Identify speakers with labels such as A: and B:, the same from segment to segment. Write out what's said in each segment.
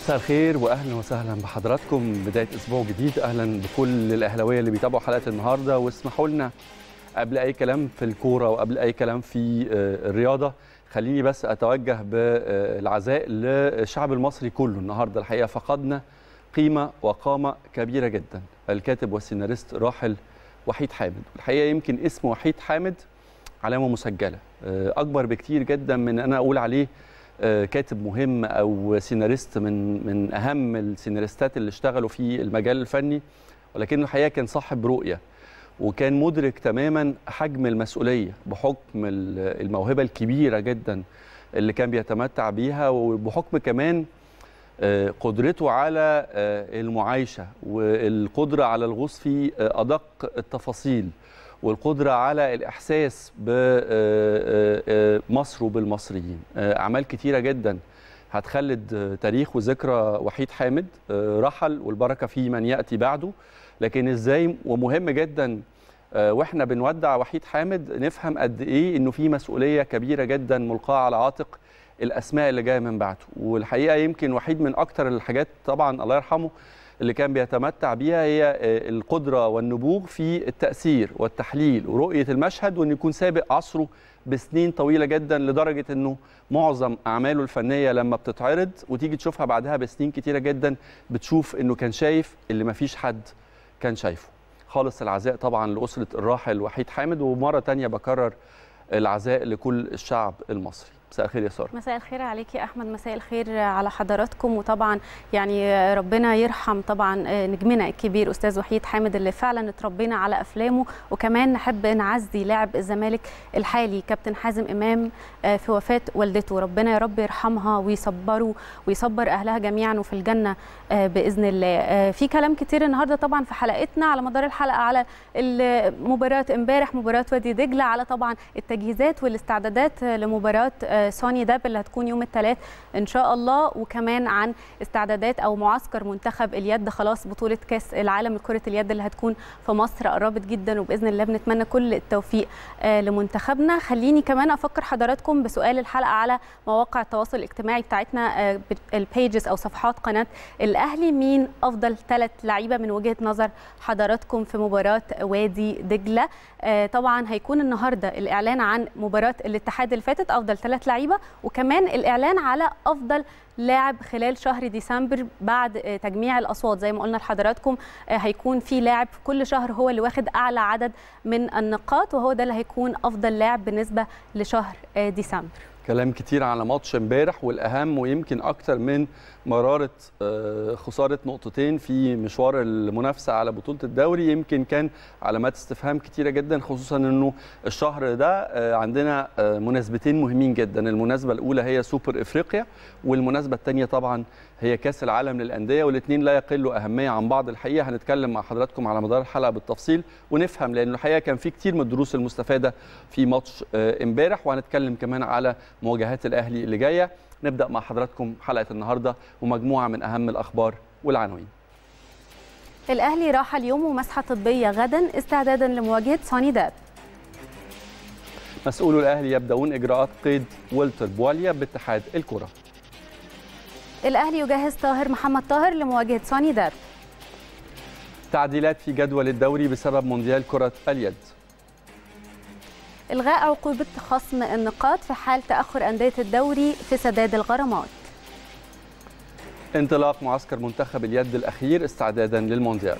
A: مساء الخير واهلا وسهلا بحضراتكم بدايه اسبوع جديد اهلا بكل الاهلاويه اللي بيتابعوا حلقه النهارده واسمحوا لنا قبل اي كلام في الكوره وقبل اي كلام في الرياضه خليني بس اتوجه بالعزاء للشعب المصري كله النهارده الحقيقه فقدنا قيمه وقامه كبيره جدا الكاتب والسيناريست راحل وحيد حامد الحقيقه يمكن اسم وحيد حامد علامه مسجله اكبر بكتير جدا من انا اقول عليه كاتب مهم او سيناريست من من اهم السيناريستات اللي اشتغلوا في المجال الفني ولكنه الحقيقه كان صاحب رؤيه وكان مدرك تماما حجم المسؤوليه بحكم الموهبه الكبيره جدا اللي كان بيتمتع بيها وبحكم كمان قدرته على المعايشه والقدره على الغوص في ادق التفاصيل والقدرة على الإحساس بمصر وبالمصريين أعمال كتيرة جدا هتخلد تاريخ وذكرى وحيد حامد رحل والبركة في من يأتي بعده لكن إزاي ومهم جدا واحنا بنودع وحيد حامد نفهم قد ايه انه في مسؤوليه كبيره جدا ملقاه على عاتق الاسماء اللي جايه من بعده والحقيقه يمكن وحيد من اكتر الحاجات طبعا الله يرحمه اللي كان بيتمتع بيها هي القدرة والنبوغ في التأثير والتحليل ورؤية المشهد وأن يكون سابق عصره بسنين طويلة جدا لدرجة أنه معظم أعماله الفنية لما بتتعرض وتيجي تشوفها بعدها بسنين كتيرة جدا بتشوف أنه كان شايف اللي مفيش حد كان شايفه خالص العزاء طبعا لأسرة الراحل وحيد حامد ومرة تانية بكرر العزاء لكل الشعب المصري مساء الخير يا ساره
B: مساء الخير عليك يا احمد مساء الخير على حضراتكم وطبعا يعني ربنا يرحم طبعا نجمنا الكبير استاذ وحيد حامد اللي فعلا اتربينا على افلامه وكمان نحب نعزي لاعب الزمالك الحالي كابتن حازم امام في وفاه والدته ربنا يا رب يرحمها ويصبره ويصبر اهلها جميعا وفي الجنه باذن الله في كلام كتير النهارده طبعا في حلقتنا على مدار الحلقه على مباراه امبارح مباراه وادي دجله على طبعا التجهيزات والاستعدادات لمباراه سوني داب اللي هتكون يوم الثلاث ان شاء الله وكمان عن استعدادات او معسكر منتخب اليد خلاص بطوله كاس العالم لكره اليد اللي هتكون في مصر قربت جدا وباذن الله بنتمنى كل التوفيق لمنتخبنا خليني كمان افكر حضراتكم بسؤال الحلقه على مواقع التواصل الاجتماعي بتاعتنا البيجز او صفحات قناه الاهلي مين افضل ثلاث لعيبه من وجهه نظر حضراتكم في مباراه وادي دجله طبعا هيكون النهارده الاعلان عن مباراه الاتحاد اللي فاتت افضل ثلاث لعيبه وكمان الاعلان على افضل لاعب خلال شهر ديسمبر بعد تجميع الاصوات زي ما قلنا لحضراتكم هيكون في لاعب في كل شهر هو اللي واخد اعلى عدد من النقاط وهو ده اللي هيكون افضل لاعب بالنسبه لشهر ديسمبر
A: كلام كتير على ماتش امبارح والاهم ويمكن اكتر من مراره خساره نقطتين في مشوار المنافسه على بطوله الدوري يمكن كان علامات استفهام كتيره جدا خصوصا انه الشهر ده عندنا مناسبتين مهمين جدا المناسبه الاولى هي سوبر افريقيا والمناسبه الثانيه طبعا هي كاس العالم للانديه والاثنين لا يقلوا اهميه عن بعض الحقيقه هنتكلم مع حضراتكم على مدار الحلقه بالتفصيل ونفهم لان الحقيقه كان في كتير من الدروس المستفاده في ماتش امبارح وهنتكلم كمان على مواجهات الاهلي اللي جايه نبدا مع حضراتكم حلقه النهارده ومجموعه من اهم الاخبار والعناوين
B: الاهلي راح اليوم ومسحه طبيه غدا استعدادا لمواجهه سوني داب
A: مسؤولو الاهلي يبداون اجراءات قيد والتر بواليا باتحاد الكره
B: الاهلي يجهز طاهر محمد طاهر لمواجهه سوني داب
A: تعديلات في جدول الدوري بسبب مونديال كره اليد
B: إلغاء عقوبة خصم النقاط في حال تأخر أندية الدوري في سداد الغرامات
A: انطلاق معسكر منتخب اليد الأخير استعدادا للمونديال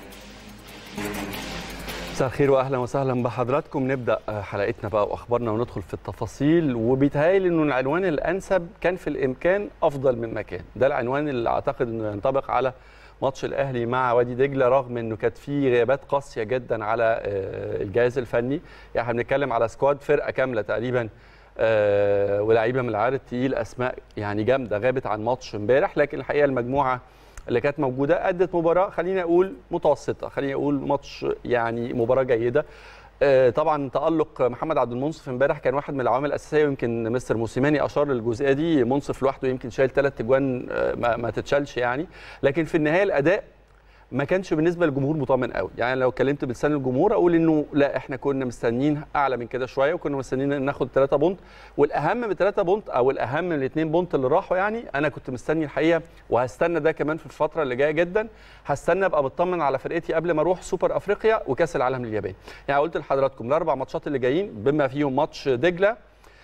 A: مساء الخير واهلا وسهلا بحضراتكم نبدا حلقتنا بقى واخبارنا وندخل في التفاصيل وبيتهيألي انه العنوان الانسب كان في الامكان افضل من مكان ده العنوان اللي اعتقد انه ينطبق على ماتش الاهلي مع وادي دجله رغم انه كانت في غيابات قاسيه جدا على الجهاز الفني يعني احنا بنتكلم على سكواد فرقه كامله تقريبا ولاعيبه من العيار التقيل اسماء يعني جامده غابت عن ماتش امبارح لكن الحقيقه المجموعه اللي كانت موجوده ادت مباراه خليني اقول متوسطه خليني اقول ماتش يعني مباراه جيده طبعا تالق محمد عبد المنصف امبارح كان واحد من العوامل الاساسيه ويمكن مستر موسيماني اشار للجزئيه دي منصف لوحده يمكن شايل ثلاث اجوان ما, ما تتشالش يعني لكن في النهايه الاداء ما كانش بالنسبه للجمهور مطمن قوي يعني لو اتكلمت بلسان الجمهور اقول انه لا احنا كنا مستنيين اعلى من كده شويه وكنا مستنيين ناخد 3 بونت والاهم من 3 بونت او الاهم من الاثنين بونت اللي راحوا يعني انا كنت مستني الحقيقه وهستنى ده كمان في الفتره اللي جايه جدا هستنى ابقى مطمن على فرقتي قبل ما اروح سوبر افريقيا وكاس العالم لليابان يعني قلت لحضراتكم الاربع ماتشات اللي جايين بما فيهم ماتش دجله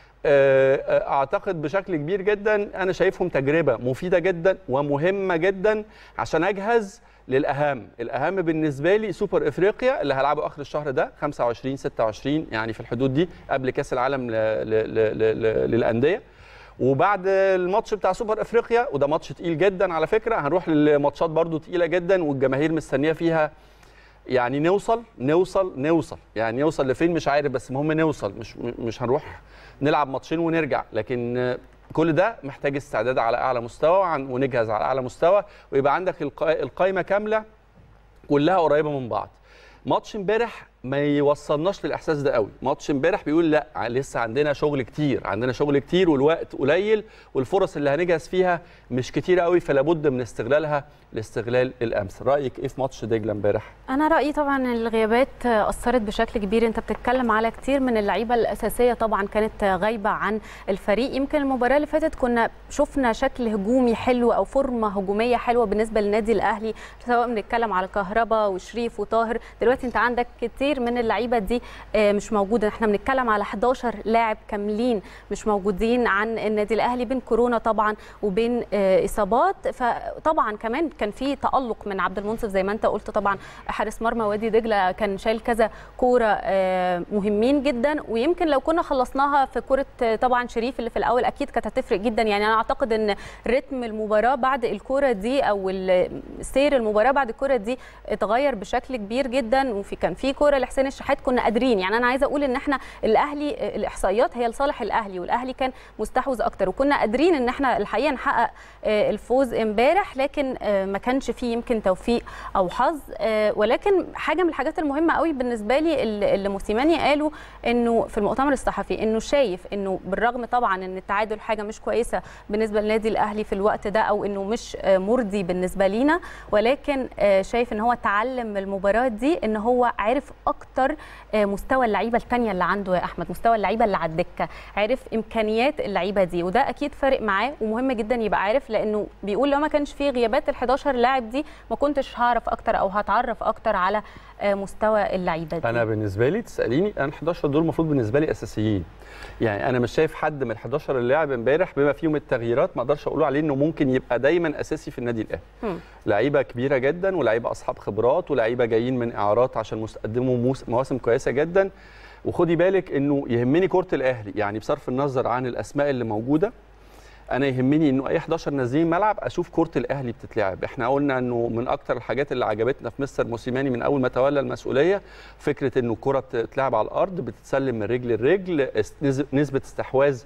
A: اعتقد بشكل كبير جدا انا شايفهم تجربه مفيده جدا ومهمه جدا عشان اجهز للاهم الاهم بالنسبه لي سوبر افريقيا اللي هلعبه اخر الشهر ده 25 26 يعني في الحدود دي قبل كاس العالم ل ل ل ل للانديه وبعد الماتش بتاع سوبر افريقيا وده ماتش تقيل جدا على فكره هنروح لماتشات برده تقيله جدا والجماهير مستنيه فيها يعني نوصل نوصل نوصل يعني نوصل لفين مش عارف بس المهم نوصل مش مش هنروح نلعب ماتشين ونرجع لكن كل ده محتاج استعداد على اعلى مستوى ونجهز على اعلى مستوى ويبقى عندك القائمه كامله كلها قريبه من بعض ماتش امبارح ما يوصلناش للاحساس ده قوي ماتش امبارح بيقول لا لسه عندنا شغل كتير عندنا شغل كتير والوقت قليل والفرص اللي هنجهز فيها مش كتيره قوي فلا بد من استغلالها لاستغلال الامس رايك ايه في ماتش دجله امبارح
B: انا رايي طبعا الغيابات اثرت بشكل كبير انت بتتكلم على كتير من اللعيبه الاساسيه طبعا كانت غايبه عن الفريق يمكن المباراه اللي فاتت كنا شفنا شكل هجومي حلو او فورمه هجوميه حلوه بالنسبه للنادي الاهلي سواء بنتكلم على كهربا وشريف وطاهر دلوقتي انت عندك كتير من اللعيبه دي مش موجوده احنا بنتكلم على 11 لاعب كاملين مش موجودين عن النادي الاهلي بين كورونا طبعا وبين اصابات فطبعا كمان كان في تالق من عبد المنصف زي ما انت قلت طبعا حارس مرمى وادي دجله كان شايل كذا كوره مهمين جدا ويمكن لو كنا خلصناها في كوره طبعا شريف اللي في الاول اكيد كانت هتفرق جدا يعني انا اعتقد ان رتم المباراه بعد الكوره دي او سير المباراه بعد الكوره دي اتغير بشكل كبير جدا وفي كان في كوره لحسين الشحات كنا قادرين يعني انا عايزه اقول ان احنا الاهلي الاحصائيات هي لصالح الاهلي والاهلي كان مستحوذ اكتر وكنا قادرين ان احنا الحقيقه نحقق الفوز امبارح لكن ما كانش فيه يمكن توفيق او حظ ولكن حاجه من الحاجات المهمه قوي بالنسبه لي اللي موسيماني قالوا انه في المؤتمر الصحفي انه شايف انه بالرغم طبعا ان التعادل حاجه مش كويسه بالنسبه للنادي الاهلي في الوقت ده او انه مش مرضي بالنسبه لينا ولكن شايف ان هو تعلم من المباراه دي ان هو عرف اكتر مستوى اللعيبه الثانيه اللي عنده يا احمد مستوى اللعيبه اللي على الدكه عرف امكانيات اللعيبه دي وده اكيد فارق معاه ومهم جدا يبقى عارف لانه بيقول لو ما كانش فيه غيابات ال 11 لاعب دي ما كنتش هعرف اكتر او هتعرف اكتر على مستوى اللعيبه دي
A: انا بالنسبه لي تساليني انا 11 دول المفروض بالنسبه لي اساسيين يعني انا مش شايف حد من ال 11 اللي لعب امبارح بما فيهم التغييرات ما اقدرش اقول عليه انه ممكن يبقى دايما اساسي في النادي الاهلي لعيبه كبيره جدا ولاعيبه اصحاب خبرات ولاعيبه جايين من اعارات عشان مقدموا مواسم كويسه جدا وخدي بالك انه يهمني كره الاهلي يعني بصرف النظر عن الاسماء اللي موجوده انا يهمني انه اي 11 نازلين ملعب اشوف كره الاهلي بتتلعب احنا قلنا انه من اكتر الحاجات اللي عجبتنا في مستر موسيماني من اول ما تولى المسؤوليه فكره انه الكره بتتلعب على الارض بتتسلم من رجل لرجل نسبه استحواذ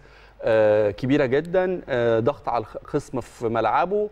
A: كبيره جدا ضغط على الخصم في ملعبه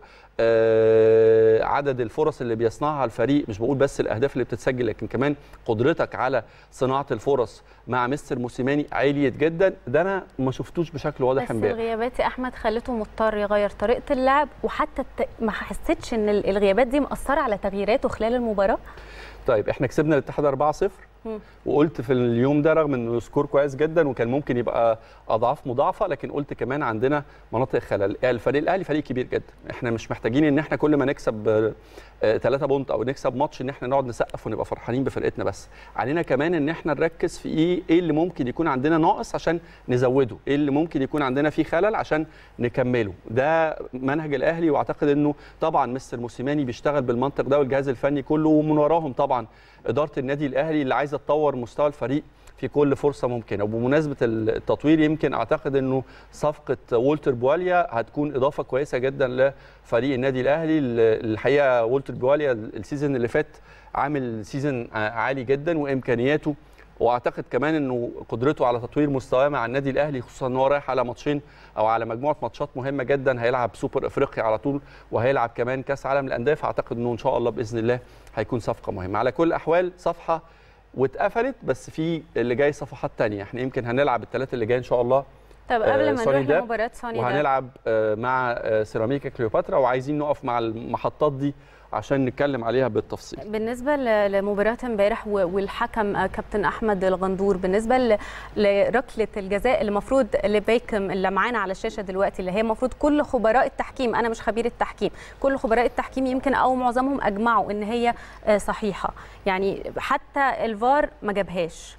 A: عدد الفرص اللي بيصنعها الفريق مش بقول بس الاهداف اللي بتتسجل لكن كمان قدرتك على صناعه الفرص مع مستر موسيماني عاليه جدا ده انا ما شفتوش بشكل واضح
B: امبارح بس الغيابات يا احمد خلته مضطر يغير طريقه اللعب وحتى الت... ما حسيتش ان الغيابات دي مأثره على تغييراته خلال المباراه
A: طيب احنا كسبنا الاتحاد 4-0 وقلت في اليوم ده رغم انه سكور كويس جدا وكان ممكن يبقى اضعاف مضاعفه لكن قلت كمان عندنا مناطق خلل الفريق الاهلي فريق كبير جدا احنا مش محتاجين ان احنا كل ما نكسب 3 بونت او نكسب ماتش ان احنا نقعد نسقف ونبقى فرحانين بفرقتنا بس علينا كمان ان احنا نركز في ايه ايه اللي ممكن يكون عندنا ناقص عشان نزوده ايه اللي ممكن يكون عندنا فيه خلل عشان نكمله ده منهج الاهلي واعتقد انه طبعا مستر موسيماني بيشتغل بالمنطق ده والجهاز الفني كله ومن وراهم طبعا اداره النادي الاهلي اللي عايزه تطور مستوى الفريق في كل فرصه ممكنه وبمناسبه التطوير يمكن اعتقد انه صفقه وولتر بواليا هتكون اضافه كويسه جدا لفريق النادي الاهلي الحقيقه وولتر بواليا السيزون اللي فات عامل سيزون عالي جدا وامكانياته واعتقد كمان انه قدرته على تطوير مستواه مع النادي الاهلي خصوصا ان هو رايح على ماتشين او على مجموعه ماتشات مهمه جدا هيلعب سوبر افريقيا على طول وهيلعب كمان كاس عالم الانديه فاعتقد انه ان شاء الله باذن الله هيكون صفقه مهمه على كل الاحوال صفحه واتقفلت بس في اللي جاي صفحات تانية احنا يمكن هنلعب الثلاثه اللي جاي ان شاء الله
B: طب قبل
A: آه،
B: ما
A: سوني
B: نروح
A: داب
B: لمباراه سوني داب
A: وهنلعب آه، مع آه، سيراميكا كليوباترا وعايزين نقف مع المحطات دي عشان نتكلم عليها بالتفصيل
B: بالنسبه ل- لمباراه امبارح و- والحكم آه، كابتن احمد الغندور بالنسبه ل- لركله الجزاء اللي المفروض لبيكم اللي معانا على الشاشه دلوقتي اللي هي المفروض كل خبراء التحكيم انا مش خبير التحكيم كل خبراء التحكيم يمكن او معظمهم اجمعوا ان هي آه، صحيحه يعني حتى الفار ما جابهاش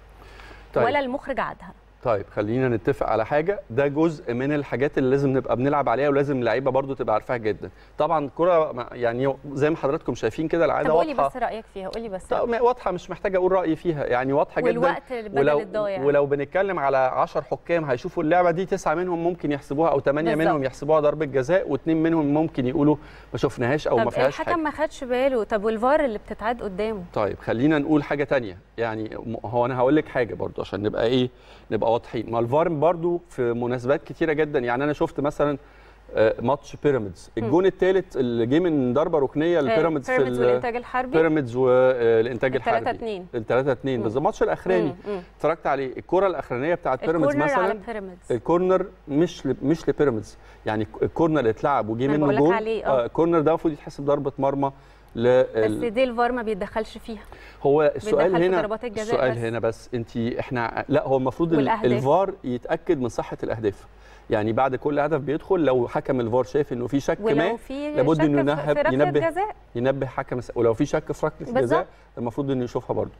A: طيب.
B: ولا المخرج عادها
A: طيب خلينا نتفق على حاجه ده جزء من الحاجات اللي لازم نبقى بنلعب عليها ولازم اللعيبه برضو تبقى عارفاها جدا طبعا الكره ما- يعني زي ما حضراتكم شايفين كده
B: طب
A: العاده
B: قولي
A: واضحه
B: بس رايك فيها قولي بس
A: طب ما- واضحه مش محتاجه اقول رايي فيها يعني واضحه جدا
B: والوقت بدل
A: ولو
B: الضايع
A: ولو بنتكلم على 10 حكام هيشوفوا اللعبه دي تسعه منهم ممكن يحسبوها او ثمانيه
B: بالظبط.
A: منهم يحسبوها ضربه جزاء واثنين منهم ممكن يقولوا ما شفناهاش او ما
B: طب
A: فيهاش حاجه
B: الحكم ما خدش باله طب والفار اللي بتتعاد قدامه
A: طيب خلينا نقول حاجه تانية يعني م- هو انا هقول لك حاجه برضو عشان نبقى ايه نبقى واضحين ما الفار برضو في مناسبات كتيره جدا يعني انا شفت مثلا آه، ماتش بيراميدز الجون الثالث اللي جه من ضربه ركنيه لبيراميدز في
B: بيراميدز
A: ال-
B: والانتاج الحربي
A: بيراميدز والانتاج
B: التلاتة
A: الحربي
B: اتنين.
A: ال 3 2
B: مم.
A: بالظبط الماتش الاخراني
B: مم، مم.
A: اتفرجت عليه الكره الاخرانيه بتاعت بيراميدز
B: الكورنر على
A: مثلا
B: بيراميدز
A: الكورنر مش ل... مش لبيراميدز يعني الكورنر اللي اتلعب وجه
B: أنا
A: منه
B: بقولك
A: جون
B: عليه، آه.
A: الكورنر ده المفروض يتحسب ضربه مرمى
B: بس
A: ل...
B: دي الفار ما بيتدخلش فيها
A: هو السؤال
B: بيتدخل في
A: هنا
B: ضربات الجزاء
A: السؤال
B: بس.
A: هنا بس انت احنا لا هو المفروض ال-
B: والأهداف.
A: الفار يتاكد من صحه الاهداف يعني بعد كل هدف بيدخل لو حكم الفار شايف انه في شك
B: ولو
A: ما
B: في
A: لابد
B: شك
A: إنه
B: في-
A: ينهب-
B: في ركله
A: ينبه.
B: جزاء
A: ينبه حكم الس- ولو في شك في ركله
B: بالظبط.
A: الجزاء المفروض انه يشوفها برضه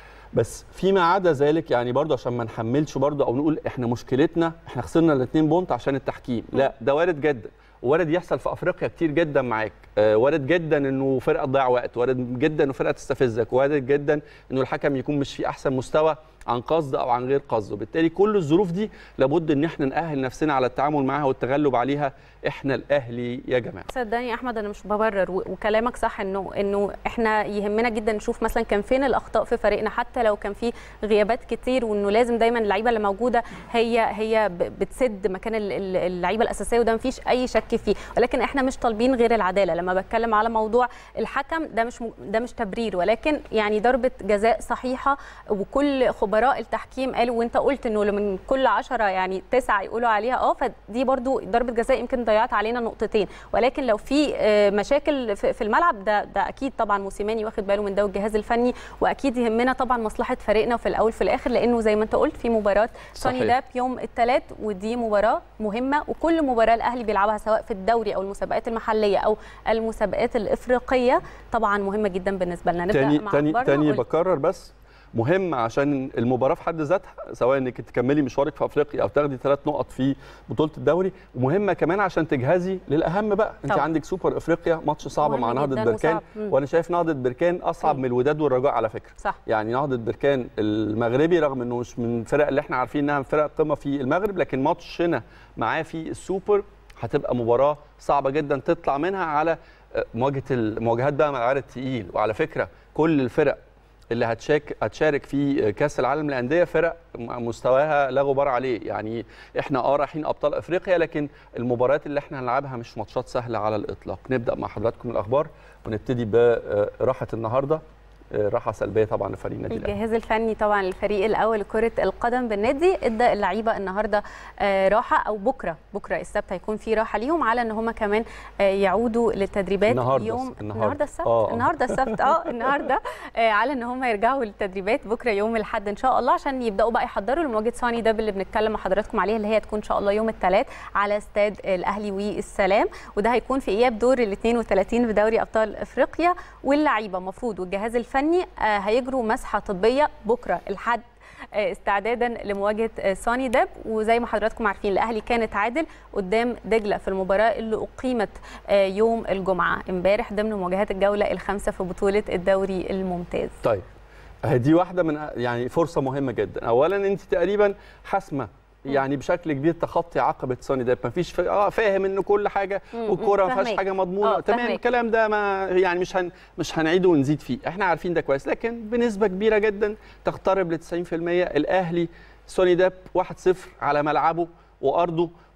A: بس فيما عدا ذلك يعني برضه عشان ما نحملش برضه او نقول احنا مشكلتنا احنا خسرنا الاثنين بونت عشان التحكيم لا ده وارد جدا وارد يحصل في افريقيا كتير جدا معاك آه، وارد جدا انه فرقه تضيع وقت وارد جدا انه فرقه تستفزك وارد جدا انه الحكم يكون مش في احسن مستوى عن قصد او عن غير قصد وبالتالي كل الظروف دي لابد ان احنا نأهل نفسنا على التعامل معاها والتغلب عليها احنا الاهلي يا جماعه
B: صدقني يا احمد انا مش ببرر و- وكلامك صح انه انه احنا يهمنا جدا نشوف مثلا كان فين الاخطاء في فريقنا حتى لو كان في غيابات كتير وانه لازم دايما اللعيبه اللي موجوده هي هي ب- بتسد مكان ال- ال- اللعيبه الاساسيه وده مفيش اي شك فيه ولكن احنا مش طالبين غير العداله لما بتكلم على موضوع الحكم ده مش م- ده مش تبرير ولكن يعني ضربه جزاء صحيحه وكل خبراء التحكيم قالوا وانت قلت انه من كل عشرة يعني تسعة يقولوا عليها اه فدي برضو ضربه جزاء يمكن ضيعت علينا نقطتين ولكن لو في آه، مشاكل في في الملعب ده ده اكيد طبعا موسيماني واخد باله من ده والجهاز الفني واكيد يهمنا طبعا مصلحه فريقنا في الاول في الاخر لانه زي ما انت قلت في مباراه سوني
A: صحيح.
B: داب يوم الثلاث ودي مباراه مهمه وكل مباراه الاهلي بيلعبها سواء في الدوري او المسابقات المحليه او المسابقات الافريقيه طبعا مهمه جدا بالنسبه لنا نبدا
A: تاني
B: مع
A: تاني
B: أخبارنا
A: تاني
B: وقول-
A: بكرر بس مهم عشان المباراه في حد ذاتها سواء انك تكملي مشوارك في افريقيا او تاخدي ثلاث نقط في بطوله الدوري ومهمه كمان عشان تجهزي للاهم بقى انت
B: طبعا.
A: عندك سوبر افريقيا ماتش صعب
B: مهم
A: مع نهضه
B: جداً
A: بركان
B: وصعب. مم.
A: وانا شايف نهضه بركان اصعب
B: مم.
A: من الوداد والرجاء على فكره
B: صح
A: يعني نهضه بركان المغربي رغم انه مش من الفرق اللي احنا عارفين انها من فرق قمه في المغرب لكن ماتشنا معاه في السوبر هتبقى مباراه صعبه جدا تطلع منها على آه، مواجهه المواجهات بقى مع العيار التقيل وعلى فكره كل الفرق اللي هتشارك هتشارك في كاس العالم للانديه فرق مستواها لا غبار عليه يعني احنا اه رايحين ابطال افريقيا لكن المباريات اللي احنا هنلعبها مش ماتشات سهله على الاطلاق نبدا مع حضراتكم الاخبار ونبتدي براحه النهارده آه، راحه سلبيه طبعا لفريق النادي الاهلي
B: الجهاز الفني طبعا الفريق الاول لكره القدم بالنادي ادى اللعيبه النهارده آه، راحه او بكره بكره السبت هيكون في راحه ليهم على ان هم كمان آه، يعودوا للتدريبات
A: النهاردة
B: يوم
A: الس- النهاردة.
B: النهارده السبت
A: آه، آه.
B: النهارده السبت اه النهارده آه، على ان هم يرجعوا للتدريبات بكره يوم الاحد ان شاء الله عشان يبداوا بقى يحضروا لمواجهه سوني داب اللي بنتكلم مع حضراتكم عليها اللي هي هتكون ان شاء الله يوم الثلاث على استاد الاهلي والسلام وده هيكون في اياب دور ال 32 في دوري ابطال افريقيا واللعيبه المفروض والجهاز الفني آه، هيجروا مسحه طبيه بكره الحد آه، استعدادا لمواجهه آه، سوني داب وزي ما حضراتكم عارفين الاهلي كان اتعادل قدام دجله في المباراه اللي اقيمت آه، يوم الجمعه امبارح ضمن مواجهات الجوله الخامسه في بطوله الدوري الممتاز
A: طيب أهي دي واحده من يعني فرصه مهمه جدا اولا انت تقريبا حاسمه يعني بشكل كبير تخطي عقبه سوني داب مفيش ف... اه فاهم ان كل حاجه
B: مم،
A: والكوره ما فيهاش
B: فاهمك.
A: حاجه مضمونه
B: آه،
A: تمام
B: فاهمك.
A: الكلام ده ما يعني مش هن... مش هنعيده ونزيد فيه احنا عارفين ده كويس لكن بنسبه كبيره جدا تقترب ل 90% الاهلي سوني داب 1-0 على ملعبه وارضه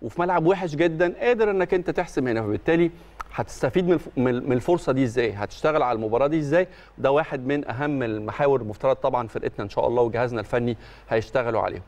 A: وفي ملعب وحش جدا قادر انك انت تحسم هنا فبالتالي هتستفيد من الف- من من الفرصه دي ازاي هتشتغل على المباراه دي ازاي ده واحد من اهم المحاور المفترض طبعا فرقتنا ان شاء الله وجهازنا الفني هيشتغلوا عليه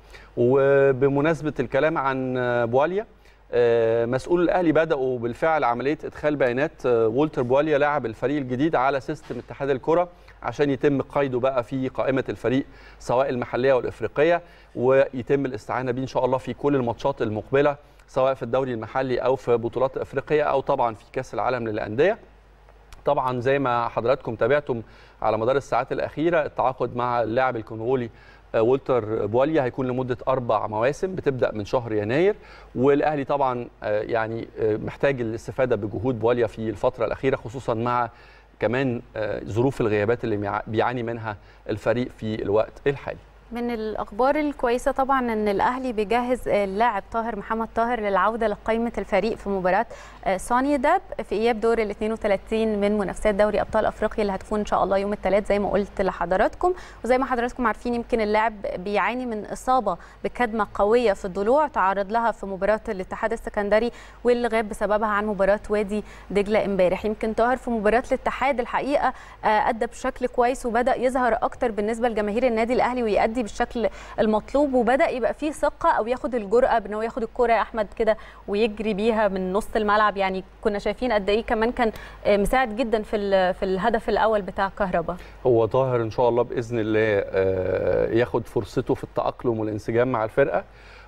A: وبمناسبه الكلام عن آه، بواليا آه، مسؤول الاهلي بداوا بالفعل عمليه ادخال بيانات آه، وولتر بواليا لاعب الفريق الجديد على سيستم اتحاد الكره عشان يتم قيده بقى في قائمه الفريق سواء المحليه والافريقيه ويتم الاستعانه بيه ان شاء الله في كل الماتشات المقبله سواء في الدوري المحلي او في بطولات افريقيا او طبعا في كاس العالم للانديه طبعا زي ما حضراتكم تابعتم على مدار الساعات الاخيره التعاقد مع اللاعب الكونغولي آه، والتر بواليا هيكون لمده اربع مواسم بتبدا من شهر يناير والاهلي طبعا آه، يعني آه، محتاج الاستفاده بجهود بواليا في الفتره الاخيره خصوصا مع كمان آه، ظروف الغيابات اللي بيع- بيعاني منها الفريق في الوقت الحالي
B: من الاخبار الكويسه طبعا ان الاهلي بيجهز اللاعب طاهر محمد طاهر للعوده لقائمه الفريق في مباراه آه، سوني داب في اياب دور ال 32 من منافسات دوري ابطال افريقيا اللي هتكون ان شاء الله يوم الثلاث زي ما قلت لحضراتكم وزي ما حضراتكم عارفين يمكن اللاعب بيعاني من اصابه بكدمه قويه في الضلوع تعرض لها في مباراه الاتحاد السكندري واللي غاب بسببها عن مباراه وادي دجله امبارح يمكن طاهر في مباراه الاتحاد الحقيقه آه، ادى بشكل كويس وبدا يظهر اكتر بالنسبه لجماهير النادي الاهلي ويأدي بالشكل المطلوب وبدا يبقى فيه ثقه او ياخد الجرأه بان هو ياخد الكره يا احمد كده ويجري بيها من نص الملعب يعني كنا شايفين قد ايه كمان كان آه، مساعد جدا في ال- في الهدف الاول بتاع كهربا
A: هو طاهر ان شاء الله باذن الله آه، ياخد فرصته في التاقلم والانسجام مع الفرقه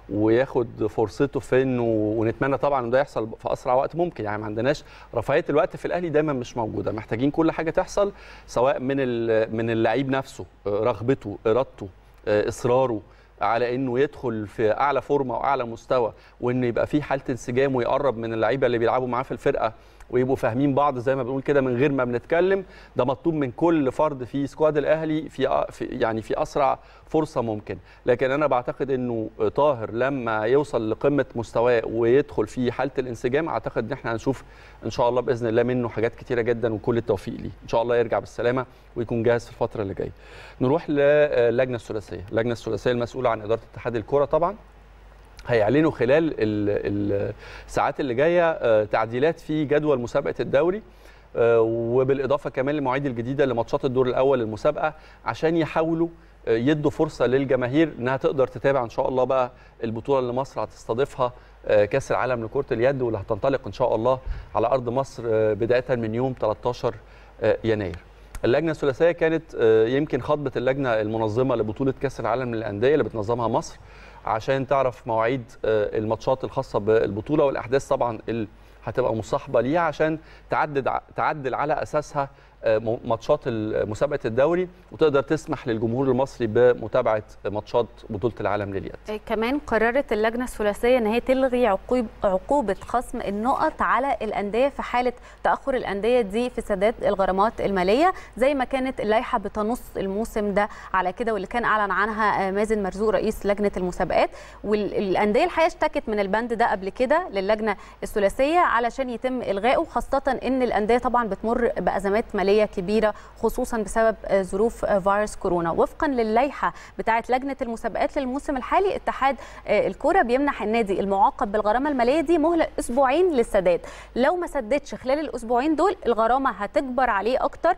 A: وياخد فرصته في انه ونتمنى طبعا ان ده يحصل في اسرع وقت ممكن يعني ما عندناش رفاهيه الوقت في الاهلي دايما مش موجوده محتاجين كل حاجه تحصل سواء من ال- من اللعيب نفسه آه، رغبته ارادته آه، اصراره على انه يدخل في اعلى فورمه واعلى مستوى وان يبقى في حاله انسجام ويقرب من اللعيبه اللي بيلعبوا معاه في الفرقه ويبقوا فاهمين بعض زي ما بنقول كده من غير ما بنتكلم ده مطلوب من كل فرد في سكواد الاهلي في في- يعني في اسرع فرصه ممكن لكن انا بعتقد انه طاهر لما يوصل لقمه مستواه ويدخل في حاله الانسجام اعتقد ان احنا هنشوف ان شاء الله باذن الله منه حاجات كتيره جدا وكل التوفيق ليه ان شاء الله يرجع بالسلامه ويكون جاهز في الفتره اللي جايه نروح للجنه الثلاثيه اللجنه الثلاثيه المسؤوله عن اداره اتحاد الكره طبعا هيعلنوا خلال ال- الساعات اللي جايه آه، تعديلات في جدول مسابقه الدوري آه، وبالاضافه كمان للمواعيد الجديده لماتشات الدور الاول للمسابقه عشان يحاولوا آه، يدوا فرصه للجماهير انها تقدر تتابع ان شاء الله بقى البطوله اللي مصر هتستضيفها آه، كاس العالم لكره اليد واللي هتنطلق ان شاء الله على ارض مصر آه، بدايه من يوم 13 آه، يناير. اللجنه الثلاثيه كانت آه، يمكن خطبه اللجنه المنظمه لبطوله كاس العالم للانديه اللي بتنظمها مصر عشان تعرف مواعيد آه، الماتشات الخاصه بالبطوله والاحداث طبعا اللي هتبقى مصاحبه ليها عشان تعدد ع- تعدل على اساسها آه، م- ماتشات ال- مسابقه الدوري وتقدر تسمح للجمهور المصري بمتابعه ماتشات بطوله العالم لليد.
B: آه، كمان قررت اللجنه الثلاثيه ان هي تلغي عقوب عقوبه خصم النقط على الانديه في حاله تاخر الانديه دي في سداد الغرامات الماليه زي ما كانت اللائحه بتنص الموسم ده على كده واللي كان اعلن عنها آه، مازن مرزوق رئيس لجنه المسابقات والانديه الحقيقه اشتكت من البند ده قبل كده للجنه الثلاثيه علشان يتم الغائه خاصه ان الانديه طبعا بتمر بازمات ماليه كبيره خصوصا بسبب آه، ظروف آه، فيروس كورونا وفقا للائحه بتاعه لجنه المسابقات للموسم الحالي اتحاد آه، الكوره بيمنح النادي المعاقب بالغرامه الماليه دي مهله اسبوعين للسداد لو ما سددش خلال الاسبوعين دول الغرامه هتكبر عليه اكتر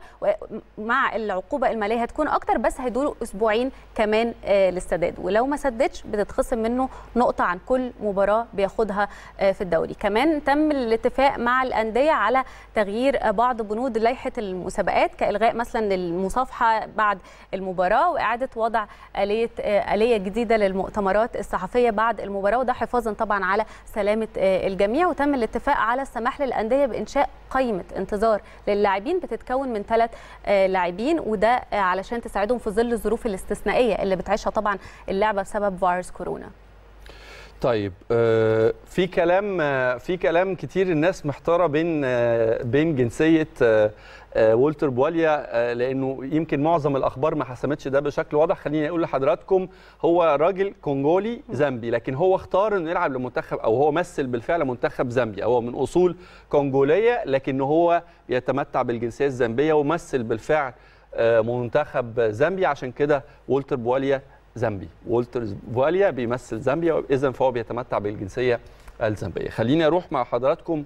B: ومع العقوبه الماليه هتكون اكتر بس هيدوله اسبوعين كمان آه، للسداد ولو ما سددش بتتخصم منه نقطه عن كل مباراه بياخدها آه، في الدوري كمان تم الاتفاق مع الانديه على تغيير آه، بعض بنود لائحه المسابقات كالغاء مثلا المصافحه بعد المباراه واعاده وضع اليه آه، اليه جديده للمؤتمرات الصحفيه بعد المباراه وده حفاظا طبعا على سلامه آه، الجميع وتم الاتفاق على السماح للانديه بانشاء قائمه انتظار للاعبين بتتكون من ثلاث لاعبين وده آه، علشان تساعدهم في ظل الظروف الاستثنائيه اللي بتعيشها طبعا اللعبه بسبب فيروس كورونا
A: طيب آه، في كلام آه، في كلام كتير الناس محتاره بين آه، بين جنسيه آه، آه، والتر بواليا آه، لانه يمكن معظم الاخبار ما حسمتش ده بشكل واضح خليني اقول لحضراتكم هو راجل كونغولي زامبي لكن هو اختار انه يلعب لمنتخب او هو مثل بالفعل منتخب زامبيا هو من اصول كونغوليه لكن هو يتمتع بالجنسيه الزامبيه ومثل بالفعل آه، منتخب زامبيا عشان كده والتر بواليا زامبي والتر بواليا بيمثل زامبيا اذا فهو بيتمتع بالجنسيه الزامبيه خليني اروح مع حضراتكم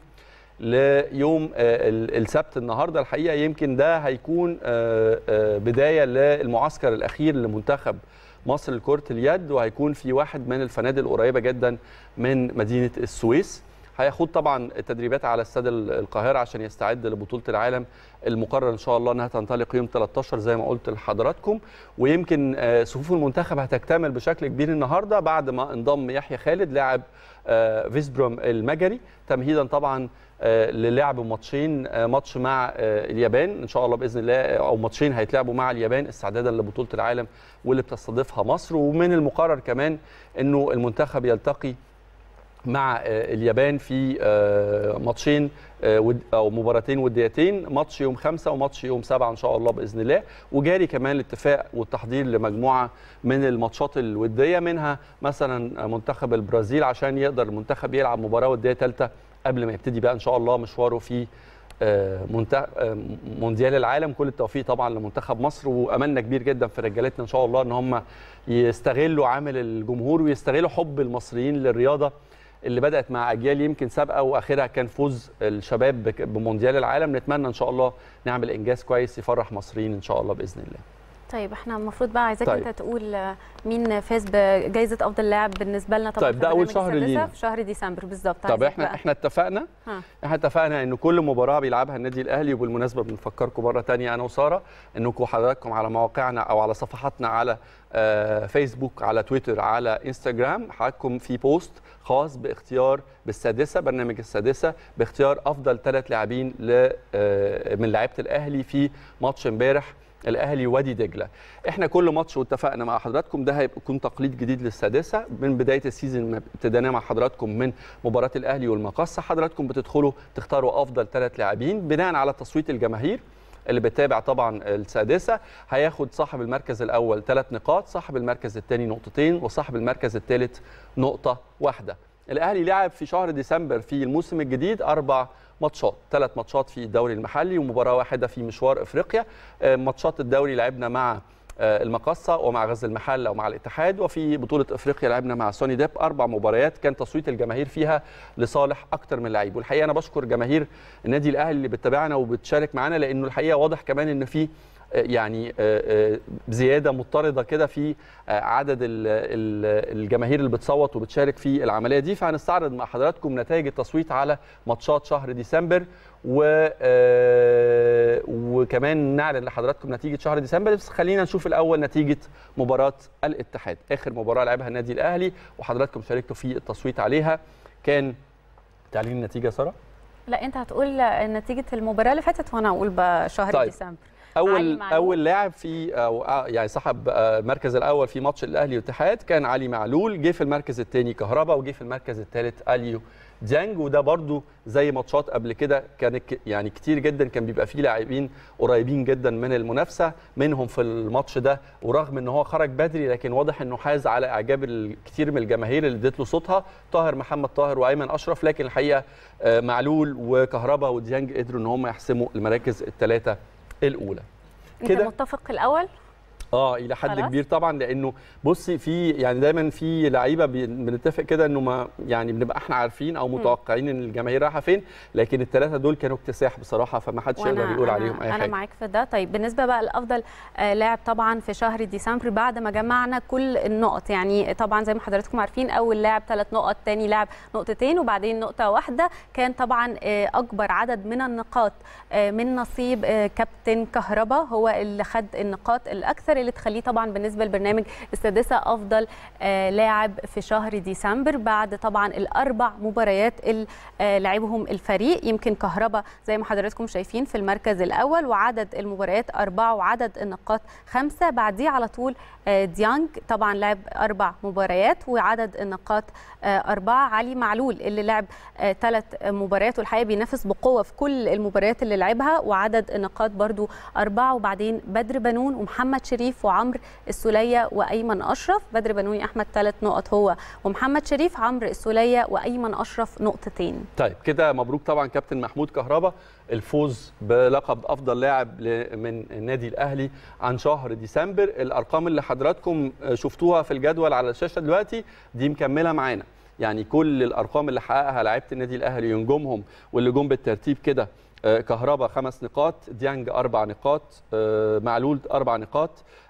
A: ليوم آه، ال- السبت النهارده الحقيقه يمكن ده هيكون آه، آه، بدايه للمعسكر الاخير لمنتخب مصر لكره اليد وهيكون في واحد من الفنادق القريبه جدا من مدينه السويس هيخوض طبعا التدريبات على استاد ال- القاهره عشان يستعد لبطوله العالم المقرر ان شاء الله انها تنطلق يوم 13 زي ما قلت لحضراتكم ويمكن آه، صفوف المنتخب هتكتمل بشكل كبير النهارده بعد ما انضم يحيى خالد لاعب آه، فيسبروم المجري تمهيدا طبعا آه، للعب ماتشين آه، ماتش مع آه، اليابان ان شاء الله باذن الله آه، او ماتشين هيتلعبوا مع اليابان استعدادا لبطوله العالم واللي بتستضيفها مصر ومن المقرر كمان انه المنتخب يلتقي مع آه، اليابان في آه، ماتشين آه، ود- او مباراتين وديتين ماتش يوم خمسة وماتش يوم سبعة ان شاء الله باذن الله وجاري كمان الاتفاق والتحضير لمجموعه من الماتشات الوديه منها مثلا منتخب البرازيل عشان يقدر المنتخب يلعب مباراه وديه ثالثه قبل ما يبتدي بقى ان شاء الله مشواره في آه، منت- آه، مونديال العالم كل التوفيق طبعا لمنتخب مصر واملنا كبير جدا في رجالتنا ان شاء الله ان هم يستغلوا عامل الجمهور ويستغلوا حب المصريين للرياضه اللي بدات مع اجيال يمكن سابقه واخرها كان فوز الشباب بك- بمونديال العالم نتمنى ان شاء الله نعمل انجاز كويس يفرح مصريين ان شاء الله باذن الله
B: طيب احنا المفروض بقى عايزاك
A: طيب.
B: انت تقول آه، مين فاز بجائزه افضل لاعب بالنسبه لنا طبعا
A: طيب،
B: في
A: ده أول
B: برنامج
A: شهر
B: السادسة
A: لينا.
B: في شهر ديسمبر بالظبط
A: طب
B: عايزاك
A: احنا
B: بقى.
A: احنا اتفقنا
B: ها.
A: احنا اتفقنا ان كل مباراه بيلعبها النادي الاهلي وبالمناسبه بنفكركم مره تانية انا وساره انكم حضراتكم على مواقعنا او على صفحاتنا على آه، فيسبوك على تويتر على انستجرام حضراتكم في بوست خاص باختيار بالسادسه برنامج السادسه باختيار افضل ثلاث لاعبين ل- آه، من لعيبه الاهلي في ماتش امبارح الاهلي وادي دجله احنا كل ماتش واتفقنا مع حضراتكم ده هيكون تقليد جديد للسادسه من بدايه السيزون ما ابتدينا مع حضراتكم من مباراه الاهلي والمقصه حضراتكم بتدخلوا تختاروا افضل ثلاث لاعبين بناء على تصويت الجماهير اللي بتتابع طبعا السادسه هياخد صاحب المركز الاول ثلاث نقاط صاحب المركز الثاني نقطتين وصاحب المركز الثالث نقطه واحده الاهلي لعب في شهر ديسمبر في الموسم الجديد اربع ماتشات ثلاث ماتشات في الدوري المحلي ومباراه واحده في مشوار افريقيا آه، ماتشات الدوري لعبنا مع آه، المقصه ومع غزل المحله ومع الاتحاد وفي بطوله افريقيا لعبنا مع سوني ديب اربع مباريات كان تصويت الجماهير فيها لصالح اكتر من لعيب والحقيقه انا بشكر جماهير النادي الاهلي اللي بتتابعنا وبتشارك معانا لانه الحقيقه واضح كمان ان في آه، يعني آه، آه، زياده مضطرده كده في آه، عدد ال- ال- الجماهير اللي بتصوت وبتشارك في العمليه دي فهنستعرض مع حضراتكم نتائج التصويت على ماتشات شهر ديسمبر و آه، وكمان نعلن لحضراتكم نتيجه شهر ديسمبر بس خلينا نشوف الاول نتيجه مباراه الاتحاد اخر مباراه لعبها النادي الاهلي وحضراتكم شاركتوا في التصويت عليها كان تعليل النتيجه يا ساره
B: لا انت هتقول نتيجه المباراه اللي فاتت وانا اقول بقى شهر
A: طيب.
B: ديسمبر علي
A: اول
B: معلول.
A: اول لاعب في أو آه، يعني صاحب آه، المركز الاول في ماتش الاهلي والاتحاد كان علي معلول جه في المركز الثاني كهربا وجه في المركز الثالث اليو ديانج وده برضو زي ماتشات قبل كده كان ك- يعني كتير جدا كان بيبقى فيه لاعبين قريبين جدا من المنافسه منهم في الماتش ده ورغم ان هو خرج بدري لكن واضح انه حاز على اعجاب الكثير من الجماهير اللي ادت له صوتها طاهر محمد طاهر وايمن اشرف لكن الحقيقه آه، معلول وكهربا وديانج قدروا ان هم يحسموا المراكز الثلاثه الاولى
B: انت
A: كده.
B: متفق الاول
A: اه الى حد
B: خلاص.
A: كبير طبعا لانه بصي في يعني دايما في لعيبه بي- بنتفق كده انه ما يعني بنبقى احنا عارفين او متوقعين ان الجماهير رايحه فين لكن الثلاثه دول كانوا اكتساح بصراحه فما حدش يقدر يقول
B: أنا
A: عليهم اي
B: انا
A: حاجه
B: معاك في ده طيب بالنسبه بقى لافضل آه، لاعب طبعا في شهر ديسمبر بعد ما جمعنا كل النقط يعني طبعا زي ما حضراتكم عارفين اول لاعب ثلاث نقط ثاني لاعب نقطتين وبعدين نقطه واحده كان طبعا آه، اكبر عدد من النقاط آه، من نصيب آه، كابتن كهربا هو اللي خد النقاط الاكثر اللي تخليه طبعا بالنسبه للبرنامج السادسه افضل آه، لاعب في شهر ديسمبر بعد طبعا الاربع مباريات اللي آه، لعبهم الفريق يمكن كهربا زي ما حضراتكم شايفين في المركز الاول وعدد المباريات اربعه وعدد النقاط خمسه بعديه على طول آه، ديانج طبعا لعب اربع مباريات وعدد النقاط آه، اربعه علي معلول اللي لعب ثلاث مباريات والحقيقه بينافس بقوه في كل المباريات اللي لعبها وعدد النقاط برضو اربعه وبعدين بدر بنون ومحمد شريف وعمرو السوليه وايمن اشرف بدر بنون يا احمد ثلاث نقط هو ومحمد شريف عمرو السوليه وايمن اشرف نقطتين
A: طيب كده مبروك طبعا كابتن محمود كهربا الفوز بلقب افضل لاعب ل- من النادي الاهلي عن شهر ديسمبر الارقام اللي حضراتكم شفتوها في الجدول على الشاشه دلوقتي دي مكمله معانا يعني كل الارقام اللي حققها لعيبه النادي الاهلي ينجمهم واللي جم بالترتيب كده كهربا خمس نقاط ديانج اربع نقاط معلول اربع نقاط